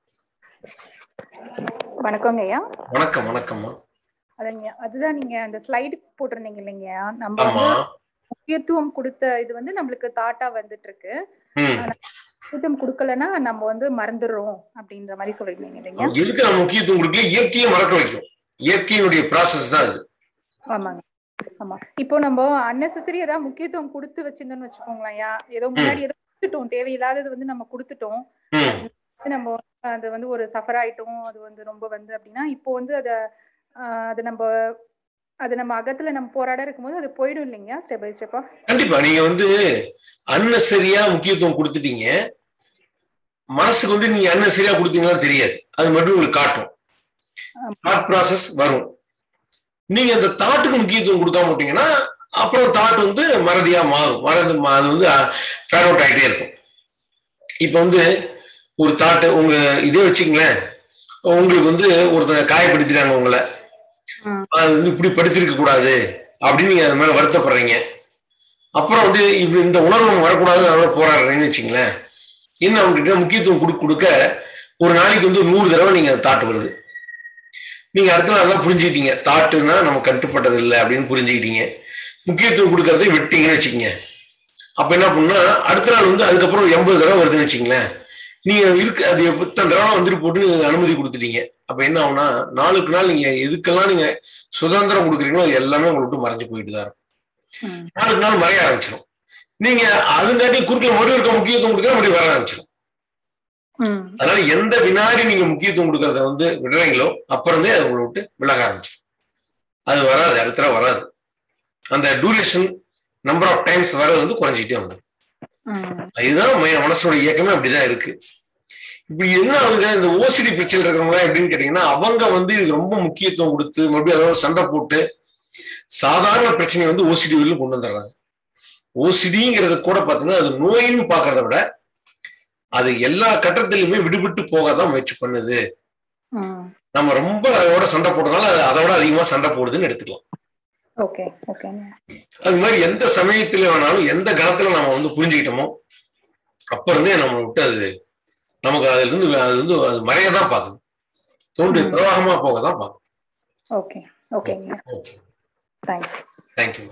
[SPEAKER 9] வணக்கங்க ஐயா
[SPEAKER 1] வணக்கம் வணக்கம்மா
[SPEAKER 9] அதுங்க அதுதான் நீங்க அந்த ஸ்லைடு போட்டிருந்தீங்க இல்லைங்க நம்ம
[SPEAKER 1] ஆமா
[SPEAKER 9] வந்து முக்கியத்துவம் கொடுத்த இது வந்து நம்மளுக்கு தாட்டா வந்துட்டு இருக்கு
[SPEAKER 1] ம்
[SPEAKER 9] ஆனா, முக்கியத்துவம் கொடுக்கலன்னா நம்ம வந்து மறந்துடுறோம் அப்படின்ற மாதிரி சொல்லிருந்தீங்க இல்லைங்க
[SPEAKER 1] எதுக்கு நம்ம முக்கியத்துவம் கொடுக்கல இயற்கையை மறக்க வைக்கும் இயற்கையினுடைய ப்ராசஸ் தான் இது
[SPEAKER 9] ஆமாங்க ஆமா இப்போ நம்ம அன்னெசரி ஏதாவது முக்கியத்துவம் கொடுத்து வச்சிருந்தோம்னு வச்சுக்கோங்களேன் ஐயா ஏதோ முன்னாடி ஏதோ கொடுத்துட்டோம் தேவையில்லாதது வந்து நம்ம கொடுத்துட்டோம்
[SPEAKER 1] ம்
[SPEAKER 9] அது நம்ம அது வந்து ஒரு சஃபர் ஆயிட்டோம் அது வந்து ரொம்ப வந்து அப்படின்னா இப்போ வந்து அத ஆஹ் அது நம்ம அது நம்ம அகத்துல நம்ம போராட இருக்கும்போது அது போயிடும் இல்லைங்க ஸ்டெப் பை ஸ்டெப்பா
[SPEAKER 1] கண்டிப்பா நீங்க வந்து அன்னசரியா முக்கியத்துவம் கொடுத்துட்டீங்க மனசுக்கு வந்து நீங்க அன்னசரியா கொடுத்தீங்கன்னா தெரியாது அது மட்டும் உங்களுக்கு காட்டும் தாட் ப்ராசஸ் வரும் நீங்க அந்த தாட்டுக்கு முக்கியத்துவம் கொடுக்காம விட்டீங்கன்னா அப்புறம் தாட் வந்து மறதியா மாறும் மறந்து மா- அது வந்து ஃபேட் அவுட் ஆகிட்டே இருக்கும் இப்போ வந்து ஒரு தாட்டு உங்க இதே வச்சுங்களேன் உங்களுக்கு வந்து ஒருத்தங்க காயப்படுத்திட்டாங்க உங்களை அது வந்து இப்படி படுத்திருக்க கூடாது அப்படின்னு நீங்க அது மேல வருத்தப்படுறீங்க அப்புறம் வந்து இப்படி இந்த உணர்வு நமக்கு வரக்கூடாது அதோட போராடுறீங்கன்னு வச்சுங்களேன் என்ன அவங்ககிட்ட முக்கியத்துவம் கொடுக்க கொடுக்க ஒரு நாளைக்கு வந்து ஒரு நூறு தடவை நீங்க தாட்டு வருது நீங்க அடுத்த நாள் தான் புரிஞ்சுக்கிட்டீங்க தாட்டுன்னா நம்ம கட்டுப்பட்டது இல்லை அப்படின்னு புரிஞ்சுக்கிட்டீங்க முக்கியத்துவம் கொடுக்கறதை விட்டீங்கன்னு வச்சுக்கோங்க அப்ப என்ன பண்ணா அடுத்த நாள் வந்து அதுக்கப்புறம் எண்பது தடவை வருதுன்னு வச்சுங்களேன் நீங்க இருக்கு அது எத்தனை தடவை வந்துட்டு போட்டு நீங்க அனுமதி கொடுத்துட்டீங்க அப்ப என்ன ஆகும்னா நாளுக்கு நாள் நீங்க எதுக்கெல்லாம் நீங்க சுதந்திரம் கொடுக்குறீங்களோ அது எல்லாமே உங்களை விட்டு மறைஞ்சு போயிட்டு தான் இருக்கும் நாளுக்கு நாள் மறைய ஆரம்பிச்சிடும் நீங்க அதுங்காட்டி குறுக்கில் மறுபடியும் இருக்க முக்கியத்துவம் கொடுக்குற மறுபடியும் வர ஆரம்பிச்சிடும் அதனால எந்த வினாடி நீங்க முக்கியத்துவம் கொடுக்கறத வந்து விடுறீங்களோ அப்புறந்தே அது உங்களை விட்டு விலக ஆரம்பிச்சிடும் அது வராது அடுத்த தடவை வராது அந்த டூரேஷன் நம்பர் ஆஃப் டைம்ஸ் வர்றது வந்து குறைஞ்சிட்டே வந்துடும் இதுதான் ம- மனசோட இயக்கமே அப்படிதான் இருக்கு இப்ப என்ன ஆகுது இந்த ஓசிடி பிரச்சனை இருக்கிறவங்க எப்படின்னு கேட்டீங்கன்னா அவங்க வந்து இதுக்கு ரொம்ப முக்கியத்துவம் கொடுத்து மறுபடியும் அதோட சண்டை போட்டு சாதாரண பிரச்சனையை வந்து ஓசிடி வரையிலும் கொண்டு வந்துடுறாங்க ஓசிடிங்கிறது கூட பார்த்தீங்கன்னா அது நோயின்னு பார்க்கறத விட அது எல்லா கட்டத்திலுமே விடுபட்டு போக தான் முயற்சி பண்ணுது நம்ம ரொம்ப அதோட சண்டை போட்டனால அது அதோட அதிகமா சண்டை போடுதுன்னு எடுத்துக்கலாம்
[SPEAKER 9] ஓகே ஓகேங்க
[SPEAKER 1] அது மாதிரி எந்த சமயத்துல வேணாலும் எந்த கணத்துல நம்ம வந்து புரிஞ்சுக்கிட்டோமோ அப்ப இருந்தே நம்ம விட்டு அது நமக்கு அதுல இருந்து அது வந்து அது மறையதான் பார்க்குது தோன்றி பிரவாகமா போக தான் பார்க்குது
[SPEAKER 9] ஓகே ஓகேங்க
[SPEAKER 1] okay
[SPEAKER 9] thanks
[SPEAKER 1] thank you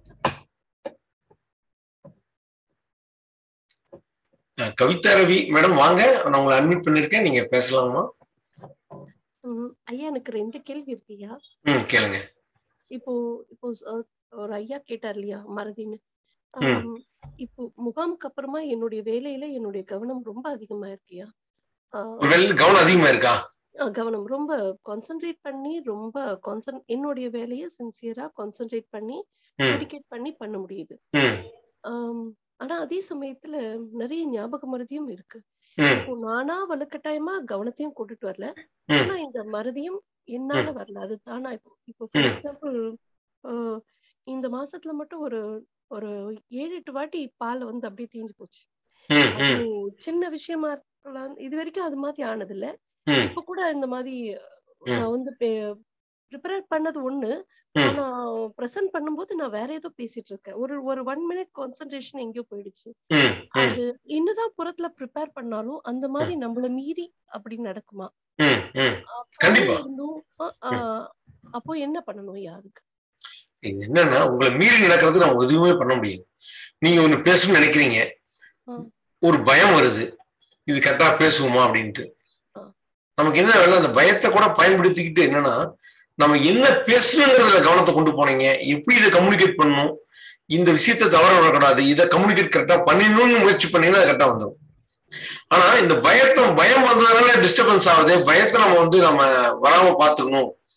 [SPEAKER 1] Kavitha Ravi madam வாங்க நான் உங்களை அட்மிட் பண்ணிருக்கேன் நீங்க பேசலாமா
[SPEAKER 10] ம், ஐயா எனக்கு ரெண்டு கேள்வி இருக்குய்யா
[SPEAKER 1] ம் கேளுங்க
[SPEAKER 10] இப்போ இப்போ அஹ், ஒரு ஐயா கேட்டார் இல்லையா மறதின்னு
[SPEAKER 1] ம்.
[SPEAKER 10] ஆம், இப்போ முகாமுக்கு அப்புறமா என்னுடைய வேலையில என்னுடைய கவனம் ரொம்ப அதிகமா இருக்குயா ஆஹ்,
[SPEAKER 1] வெல் கவனம் அதிகமா இருக்கா
[SPEAKER 10] ஆஹ், கவனம் ரொம்ப கான்சென்ட்ரேட் பண்ணி ரொம்ப கான்சன் என்னுடைய வேலையை சின்சியரா கான்சென்ட்ரேட் பண்ணி
[SPEAKER 1] ம்.
[SPEAKER 10] டெடிகேட் பண்ணி பண்ண முடியுது
[SPEAKER 1] ம்
[SPEAKER 10] ஆம், ஆனா அதே சமயத்துல நிறைய ஞாபக மறதியும் இருக்கு
[SPEAKER 1] ம்.
[SPEAKER 10] இப்போ நானா வலுக்கட்டாயமா கவனத்தையும் கூட்டிட்டு வரல
[SPEAKER 1] ம்.
[SPEAKER 10] ஆனா இந்த மறதியும் என்னால வரல அது தானா இப்போ இப்போ ஃபார்
[SPEAKER 1] ம்.
[SPEAKER 10] எக்ஸாம்பிள் இந்த மாசத்துல மட்டும் ஒரு ஒரு ஏழு எட்டு வாட்டி பால் வந்து அப்படியே தீஞ்சு போச்சு
[SPEAKER 1] ம்,
[SPEAKER 10] அப்போ
[SPEAKER 1] ம்.
[SPEAKER 10] சின்ன விஷயமா இருக்கலாம் இது வரைக்கும் அது மாதிரி ஆனது இல்ல
[SPEAKER 1] ம்.
[SPEAKER 10] இப்ப கூட இந்த மாதிரி
[SPEAKER 1] ம்.
[SPEAKER 10] நான் வந்து ப்ரிப்பேர் பண்ணது ஒண்ணு
[SPEAKER 1] ம்.
[SPEAKER 10] ஆனா ப்ரெசென்ட் பண்ணும்போது நான் வேற ஏதோ பேசிட்டு இருக்கேன் ஒரு ஒரு ஒன் மினிட் கான்சென்ட்ரேஷன் எங்கேயோ போயிடுச்சு
[SPEAKER 1] ம், ம்.
[SPEAKER 10] அது என்னதான் புறத்துல ப்ரிப்பேர் பண்ணாலும் அந்த மாதிரி நம்மள மீறி அப்படி நடக்குமா
[SPEAKER 1] ம், ம்.
[SPEAKER 10] அப்படி
[SPEAKER 1] கண்டிப்பா
[SPEAKER 10] இருந்தும் அ- ஆ, அப்போ என்ன பண்ணணும் யாருக்கு
[SPEAKER 1] இது என்னன்னா உங்களை மீறி நடக்கிறது நம்ம எதுவுமே பண்ண முடியாது நீங்க ஒண்ணு பேசணும்னு நினைக்கிறீங்க ஒரு பயம் வருது இது கரெக்டா பேசுவோமா அப்படின்ட்டு நமக்கு என்ன வேலை அந்த பயத்தை கூட பயன்படுத்திக்கிட்டு என்னன்னா நம்ம என்ன பேசணுங்கிறதுல கவனத்தை கொண்டு போனீங்க எப்படி இதை கம்யூனிகேட் பண்ணணும் இந்த விஷயத்தை தவற விடக்கூடாது இதை கம்யூனிகேட் கரெக்டா பண்ணிடணும்னு முயற்சி பண்ணீங்கன்னா கரெக்டா வந்துடும் ஆனா இந்த பயத்தை பயம் வந்ததுனால டிஸ்டர்பன்ஸ் ஆகுது பயத்தை நம்ம வந்து நம்ம வராம பாத்துக்கணும்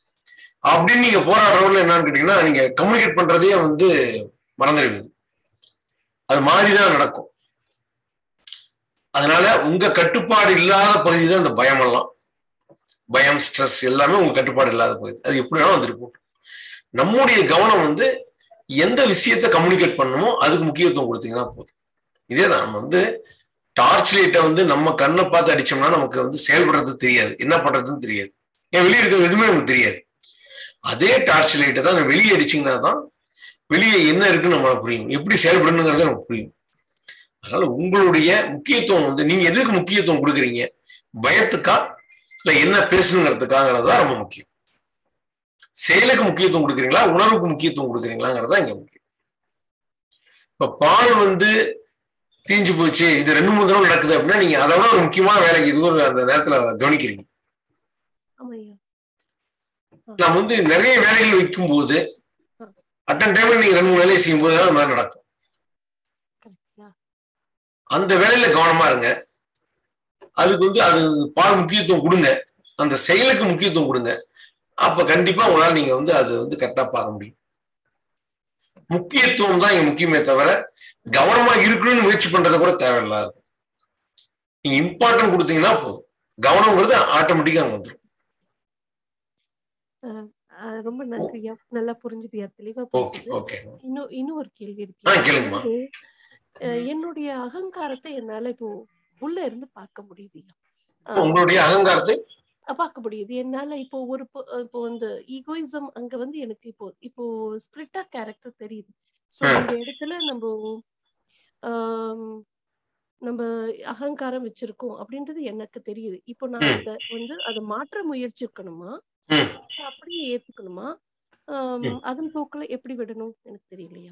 [SPEAKER 1] அப்படின்னு நீங்க போராடுறவங்க என்னன்னு கேட்டீங்கன்னா நீங்க கம்யூனிகேட் பண்றதே வந்து மறந்துடுவீங்க அது மாதிரிதான் நடக்கும் அதனால உங்க கட்டுப்பாடு இல்லாத பகுதி தான் இந்த பயம் எல்லாம் பயம் ஸ்ட்ரெஸ் எல்லாமே உங்க கட்டுப்பாடு இல்லாத பகுதி அது எப்படி வேணாலும் வந்துருக்கும் நம்முடைய கவனம் வந்து எந்த விஷயத்த கம்யூனிகேட் பண்ணணுமோ அதுக்கு முக்கியத்துவம் கொடுத்தீங்கன்னா போதும் இதே தான் நம்ம வந்து டார்ச் லைட்டை வந்து நம்ம கண்ணை பார்த்து அடிச்சோம்னா நமக்கு வந்து செயல்படுறது தெரியாது என்ன பண்றதுன்னு தெரியாது ஏன் வெளியே இருக்கிற எதுவுமே நமக்கு தெரியாது அதே டார்ச் லைட்டை தான் வெளியே அடிச்சீங்கன்னா தான் வெளியே என்ன இருக்குன்னு நம்மளுக்கு புரியும் எப்படி செயல்படணுங்கிறது நமக்கு புரியும் அதனால உங்களுடைய முக்கியத்துவம் வந்து நீங்க எதுக்கு முக்கியத்துவம் கொடுக்குறீங்க பயத்துக்கா இல்ல என்ன பேசணுங்கிறதுக்காங்கிறது தான் ரொம்ப முக்கியம் செயலுக்கு முக்கியத்துவம் கொடுக்குறீங்களா உணர்வுக்கு முக்கியத்துவம் கொடுக்குறீங்களாங்கிறது தான் இங்க முக்கியம் இப்ப பால் வந்து தீஞ்சு போச்சு இது ரெண்டு மூணு தடவை நடக்குது அப்படின்னா நீங்க அதை விட ஒரு முக்கியமான வேலைக்கு இது ஒரு அந்த நேரத்துல கவனிக்கிறீங்க
[SPEAKER 10] ஆமாய்யா
[SPEAKER 1] நம்ம வந்து நிறைய வேலைகள் வைக்கும் போது அட்டன் டைம்ல நீங்க ரெண்டு மூணு வேலையை செய்யும் போது அது மாதிரி நடக்கும்
[SPEAKER 10] கரெக்டா
[SPEAKER 1] அந்த வேலையில கவனமா இருங்க அதுக்கு வந்து அது பால் முக்கியத்துவம் கொடுங்க அந்த செயலுக்கு முக்கியத்துவம் கொடுங்க அப்ப கண்டிப்பா உங்களால நீங்க வந்து அது வந்து கரெக்டா பார்க்க முடியும் முக்கியத்துவம் தான் இங்க முக்கியமே தவிர கவனமா இருக்கணும்னு முயற்சி பண்றது கூட தேவையில்லாது நீங்க இம்பார்ட்டன்ட் கொடுத்தீங்கன்னா போதும் கவனம்ங்கிறது ஆட்டோமேட்டிக்கா அங்க வந்துடும்
[SPEAKER 10] அஹ் அஹ் ரொம்ப நன்றியா நல்லா புரிஞ்சுதியா தெளிவா
[SPEAKER 1] ஓகே
[SPEAKER 10] புரிஞ்சுது
[SPEAKER 1] ஓகே
[SPEAKER 10] இன்னும் இன்னும் ஒரு கேள்வி
[SPEAKER 1] ஆ
[SPEAKER 10] இருக்கு
[SPEAKER 1] கேளுங்கம்மா
[SPEAKER 10] அதாவது, அஹ் என்னுடைய அகங்காரத்தை என்னால இப்போ உள்ள இருந்து பார்க்க முடியுதுயா ஆஹ்
[SPEAKER 1] உங்களுடைய அகங்காரத்தை
[SPEAKER 10] அஹ் பார்க்க முடியுது என்னால இப்போ ஒரு பொ- அஹ் இப்போ வந்து ஈகோயிசம் அங்க வந்து எனக்கு இப்போ இப்போ ஸ்பிரிட்டா கேரக்டர் தெரியுது சோ
[SPEAKER 1] ஆ.
[SPEAKER 10] இந்த இடத்துல நம்ம ஆம், நம்ம அகங்காரம் வச்சிருக்கோம் அப்படின்றது எனக்கு தெரியுது இப்போ நான்
[SPEAKER 1] ம்.
[SPEAKER 10] அத வந்து அதை மாற்ற முயற்சிக்கணுமா
[SPEAKER 1] ம்.
[SPEAKER 10] இல்ல அப்படியே ஏத்துக்கணுமா ஆம்,
[SPEAKER 1] ம்.
[SPEAKER 10] அதன் போக்குல எப்படி விடணும் எனக்கு தெரியலையா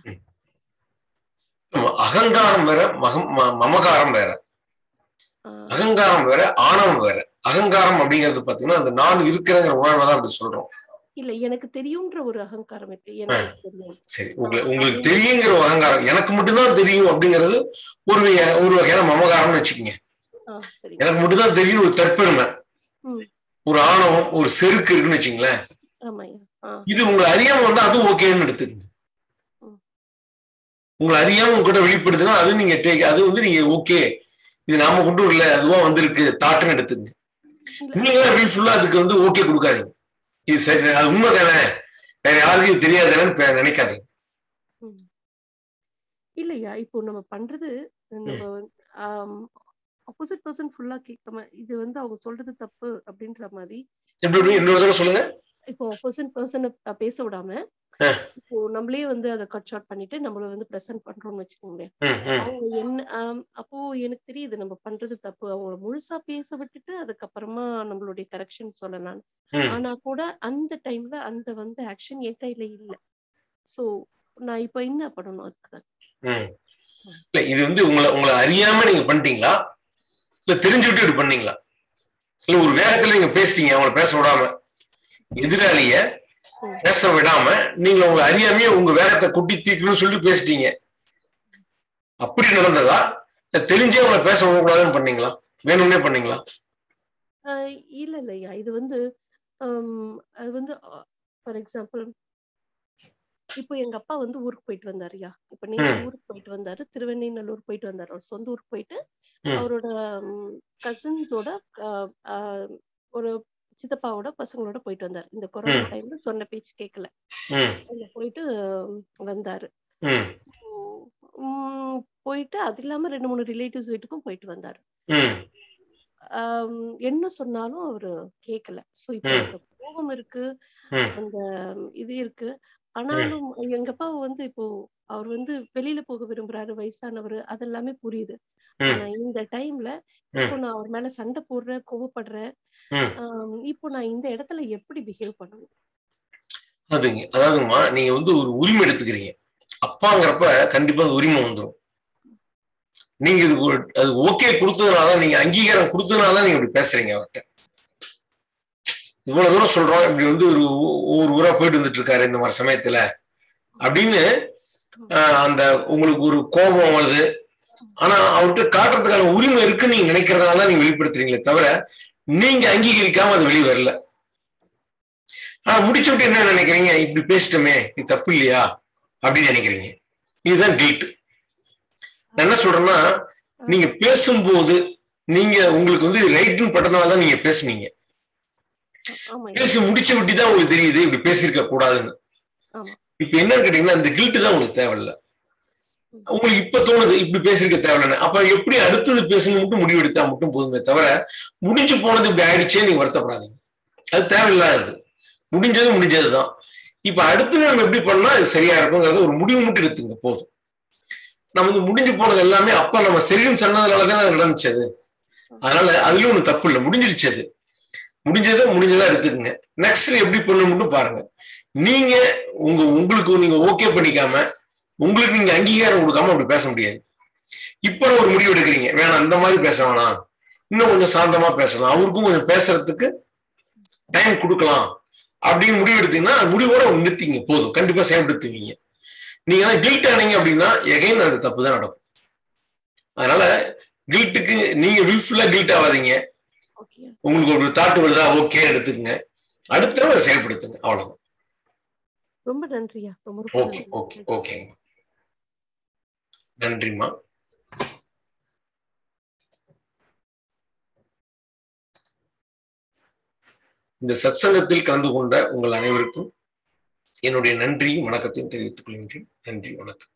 [SPEAKER 1] நம்ம அகங்காரம் வேற மகம் ம- மமகாரம் வேற
[SPEAKER 10] ஆஹ்
[SPEAKER 1] அகங்காரம் வேற ஆணவம் வேற அகங்காரம் அப்படிங்கிறது பாத்தீங்கன்னா அந்த நான் இருக்கிறேங்கிற உணர்வை தான் அப்படி சொல்றோம்
[SPEAKER 10] இல்ல எனக்கு தெரியும்ன்ற ஒரு அகங்காரம் இருக்கு எனக்கு தெரியும்
[SPEAKER 1] சரி உங்களுக்கு உங்களுக்கு தெரியுங்கிற ஒரு அகங்காரம் எனக்கு மட்டும்தான் தெரியும் அப்படிங்கிறது ஒரு வகை- ஒரு வகையான மமகாரம்னு வச்சுக்கோங்க
[SPEAKER 10] ஆஹ் சரி
[SPEAKER 1] எனக்கு மட்டும்தான் தெரியும் ஒரு தற்பெருமை
[SPEAKER 10] ம்
[SPEAKER 1] ஒரு ஆணவம் ஒரு செருக்கு இருக்குன்னு வச்சுங்களேன்
[SPEAKER 10] ஆமாய்யா ஆஹ்
[SPEAKER 1] இது உங்களை அறியாம வந்து அது ஓகேன்னு எடுத்துக்கங்க
[SPEAKER 10] ம்.
[SPEAKER 1] உங்களை அறியாம உங்ககிட்ட வெளிப்படுதுன்னா அது நீங்க take- அது வந்து நீங்க ஓகே இது நாம கொண்டு வரல அதுவா வந்திருக்கு தாட்டுன்னு எடுத்துக்கங்க
[SPEAKER 10] இல்ல
[SPEAKER 1] நீங்க ஃபுல்லா அதுக்கு வந்து ஓகே கொடுக்காதீங்க இது சரி அது உண்மை தானே வேற யாருக்கும் இது தெரியாதுன்னு பே- நினைக்காதீங்க
[SPEAKER 10] ம். இல்லையா இப்போ நம்ம பண்றது நம்ம ஆப்போசிட் பர்சன் ஃபுல்லா கேட்காம இது வந்து அவங்க சொல்றது தப்பு அப்படின்ற மாதிரி
[SPEAKER 1] எப்படி எப்படி இன்னொரு தடவை சொல்லுங்க
[SPEAKER 10] இப்போ ஆப்போசிட் பர்சனை பேச விடாம
[SPEAKER 1] ஆ.
[SPEAKER 10] இப்போ நம்மளே வந்து அதை கட் ஷார்ட் பண்ணிட்டு நம்மள வந்து பிரசன்ட் பண்றோம்னு வச்சுக்கோங்களேன்
[SPEAKER 1] ம், ம்,
[SPEAKER 10] அவங்க என்ன ஆம், அப்போ எனக்கு தெரியுது நம்ம பண்றது தப்பு அவங்கள முழுசா பேச விட்டுட்டு அதுக்கப்புறமா நம்மளுடைய கரெக்ஷன் சொல்லலாம்
[SPEAKER 1] ம்.
[SPEAKER 10] ஆனா கூட அந்த டைம்ல அந்த வந்து ஆக்ஷன் என் கையில இல்ல சோ நான் இப்ப என்ன பண்ணணும் அதுக்கு
[SPEAKER 1] ம். இல்ல இது வந்து உங்களை உங்களை அறியாம நீங்க பண்ணிட்டீங்களா இல்ல தெரிஞ்சுக்கிட்டு இப்படி பண்ணீங்களா இல்ல ஒரு வேகத்துல நீங்க பேசிட்டீங்க அவங்கள பேச விடாம எதிராளிய
[SPEAKER 10] ம்.
[SPEAKER 1] பேச விடாம நீங்க உங்களை அறியாமையே உங்க வேகத்தை குட்டி தீக்கணும்னு சொல்லி பேசிட்டீங்க அப்படி நடந்ததா இல்ல தெரிஞ்சே அவங்கள பேச விடக்கூடாதுன்னு பண்ணீங்களா வேணும்னே பண்ணீங்களா
[SPEAKER 10] ஆஹ் இல்ல இல்லையா இது வந்து ஹம், அது வந்து ஃபார் எக்ஸாம்பிள் இப்போ எங்க அப்பா வந்து ஊருக்கு போயிட்டு வந்தாருயா இப்ப நீங்க
[SPEAKER 1] ம்.
[SPEAKER 10] ஊருக்கு போயிட்டு வந்தாரு திருவெண்ணெய்நல்லூர் போயிட்டு வந்தாரு அவர் சொந்த ஊருக்கு போயிட்டு
[SPEAKER 1] ம்.
[SPEAKER 10] அவரோட கசின்ஸோட ஒரு சித்தப்பாவோட பசங்களோட போயிட்டு வந்தாரு இந்த கொரோனா
[SPEAKER 1] ம்.
[SPEAKER 10] டைம்ல சொன்ன பேச்சு கேட்கல
[SPEAKER 1] ம்
[SPEAKER 10] அங்க போயிட்டு ஹம், வந்தாரு
[SPEAKER 1] ம்
[SPEAKER 10] உம், போயிட்டு அது இல்லாம ரெண்டு மூணு ரிலேட்டிவ்ஸ் வீட்டுக்கும் போயிட்டு வந்தாரு
[SPEAKER 1] ம்
[SPEAKER 10] ஆம், என்ன சொன்னாலும் அவரு கேட்கல சோ இப்போ
[SPEAKER 1] ம்.
[SPEAKER 10] அந்த கோபம் இருக்கு
[SPEAKER 1] ம்
[SPEAKER 10] அந்த இது இருக்கு ஆனாலும் எங்க அப்பா வந்து இப்போ அவர் வந்து வெளியில போக விரும்புறாரு வயசானவர் அதெல்லாமே புரியுது
[SPEAKER 1] ம்.
[SPEAKER 10] ஆனா இந்த டைம்ல இப்போ நான் அவர் மேல சண்டை போடுறேன் கோவப்படுறேன்
[SPEAKER 1] ம்
[SPEAKER 10] ஆம், இப்போ நான் இந்த இடத்துல எப்படி பிஹேவ் பண்ணணும்
[SPEAKER 1] அதுங்க அதாவதுங்கம்மா நீங்க வந்து ஒரு உரிமை எடுத்துக்கிறீங்க அப்பாங்கிறப்ப கண்டிப்பா அந்த உரிமை வந்துடும் நீங்க இது ஒரு அது ஓகே கொடுத்ததுனால நீங்க அங்கீகாரம் கொடுத்ததுனால தான் நீங்க இப்படி பேசுறீங்க அவர்கிட்ட இவ்வளவு தூரம் சொல்றோம் இப்படி வந்து ஒரு ஊ- ஒரு ஊரா போயிட்டு வந்துட்டு இருக்காரு இந்த மாதிரி சமயத்துல அப்படின்னு ஆஹ், அந்த உங்களுக்கு ஒரு கோபம் வருது ஆனா அவர்கிட்ட காட்டுறதுக்கான உரிமை இருக்குன்னு நீங்க நினைக்கிறதுனால தான் நீங்க வெளிப்படுத்துறீங்களே தவிர நீங்க அங்கீகரிக்காம அது வெளியே வரல ஆனா முடிச்ச விட்டு என்ன நினைக்கிறீங்க இப்படி பேசிட்டோமே இது தப்பு இல்லையா அப்படின்னு நினைக்கிறீங்க இதுதான் கில்ட் நான் என்ன சொல்றேன்னா நீங்க பேசும்போது நீங்க உங்களுக்கு வந்து ரைட்னு பட்டனால தான் நீங்க பேசுனீங்க
[SPEAKER 10] ஆமாய்யா
[SPEAKER 1] பேசி முடிச்ச விட்டு தான் உங்களுக்கு தெரியுது இப்படி பேசியிருக்க கூடாதுன்னு
[SPEAKER 10] ஆமா
[SPEAKER 1] இப்ப என்னன்னு கேட்டீங்கன்னா இந்த கில்ட் தான் உங்களுக்கு தேவையில்ல உங்களுக்கு இப்ப தோணுது இப்படி பேசியிருக்க தேவையில்லைன்னு அப்ப எப்படி அடுத்தது பேசணும் மட்டும் முடிவு எடுத்தா மட்டும் போதுமே தவிர முடிஞ்சு போனது இப்படி ஆயிடுச்சே நீங்க வருத்தப்படாதீங்க அது தேவையில்லாதது முடிஞ்சது முடிஞ்சதுதான் இப்ப அடுத்தது நம்ம எப்படி பண்ணா இது சரியா இருக்குங்கிறத ஒரு முடிவு மட்டும் எடுத்துங்க போதும் நம்ம வந்து முடிஞ்சு போனது எல்லாமே அப்ப நம்ம சரின்னு சொன்னதுனால தானே அது நடந்துச்சு அது அதனால அதுலயும் ஒண்ணு தப்பு இல்லை முடிஞ்சிருச்சு அது முடிஞ்சதை முடிஞ்சதா எடுத்துக்கங்க நெக்ஸ்ட் எப்படி பண்ணணும் மட்டும் பாருங்க நீங்க உங்க உங்களுக்கு நீங்க ஓகே பண்ணிக்காம உங்களுக்கு நீங்க அங்கீகாரம் கொடுக்காம அப்படி பேச முடியாது இப்ப ஒரு முடிவு எடுக்கிறீங்க வேணாம் இந்த மாதிரி பேச வேணாம் இன்னும் கொஞ்சம் சாந்தமா பேசலாம் அவருக்கும் கொஞ்சம் பேசுறதுக்கு டைம் கொடுக்கலாம் அப்படின்னு முடிவு எடுத்தீங்கன்னா முடிவோட நிறுத்திங்க போதும் கண்டிப்பா செயல்படுத்துவீங்க நீங்க எல்லாம் கில்ட் ஆனீங்க அப்படின்னா எகைன் அது தப்பு தான் நடக்கும் அதனால கில்ட்டுக்கு நீங்க வில்ஃபுல்லா கில்ட் ஆகாதீங்க
[SPEAKER 10] ஓகே
[SPEAKER 1] உங்களுக்கு ஒரு தாட்டு வருதா ஓகே எடுத்துக்கங்க அடுத்த தடவை அதை செயல்படுத்துங்க அவ்வளவுதான்
[SPEAKER 10] ரொம்ப நன்றியா ரொம்ப ரொம்ப
[SPEAKER 1] ஓகே
[SPEAKER 10] நன்றி
[SPEAKER 1] ஓகே ஓகேங்க நன்றிம்மா இந்த சத்சங்கத்தில் கலந்து கொண்ட உங்கள் அனைவருக்கும் என்னுடைய நன்றியும் வணக்கத்தையும் தெரிவித்துக் கொள்கின்றேன் நன்றி வணக்கம்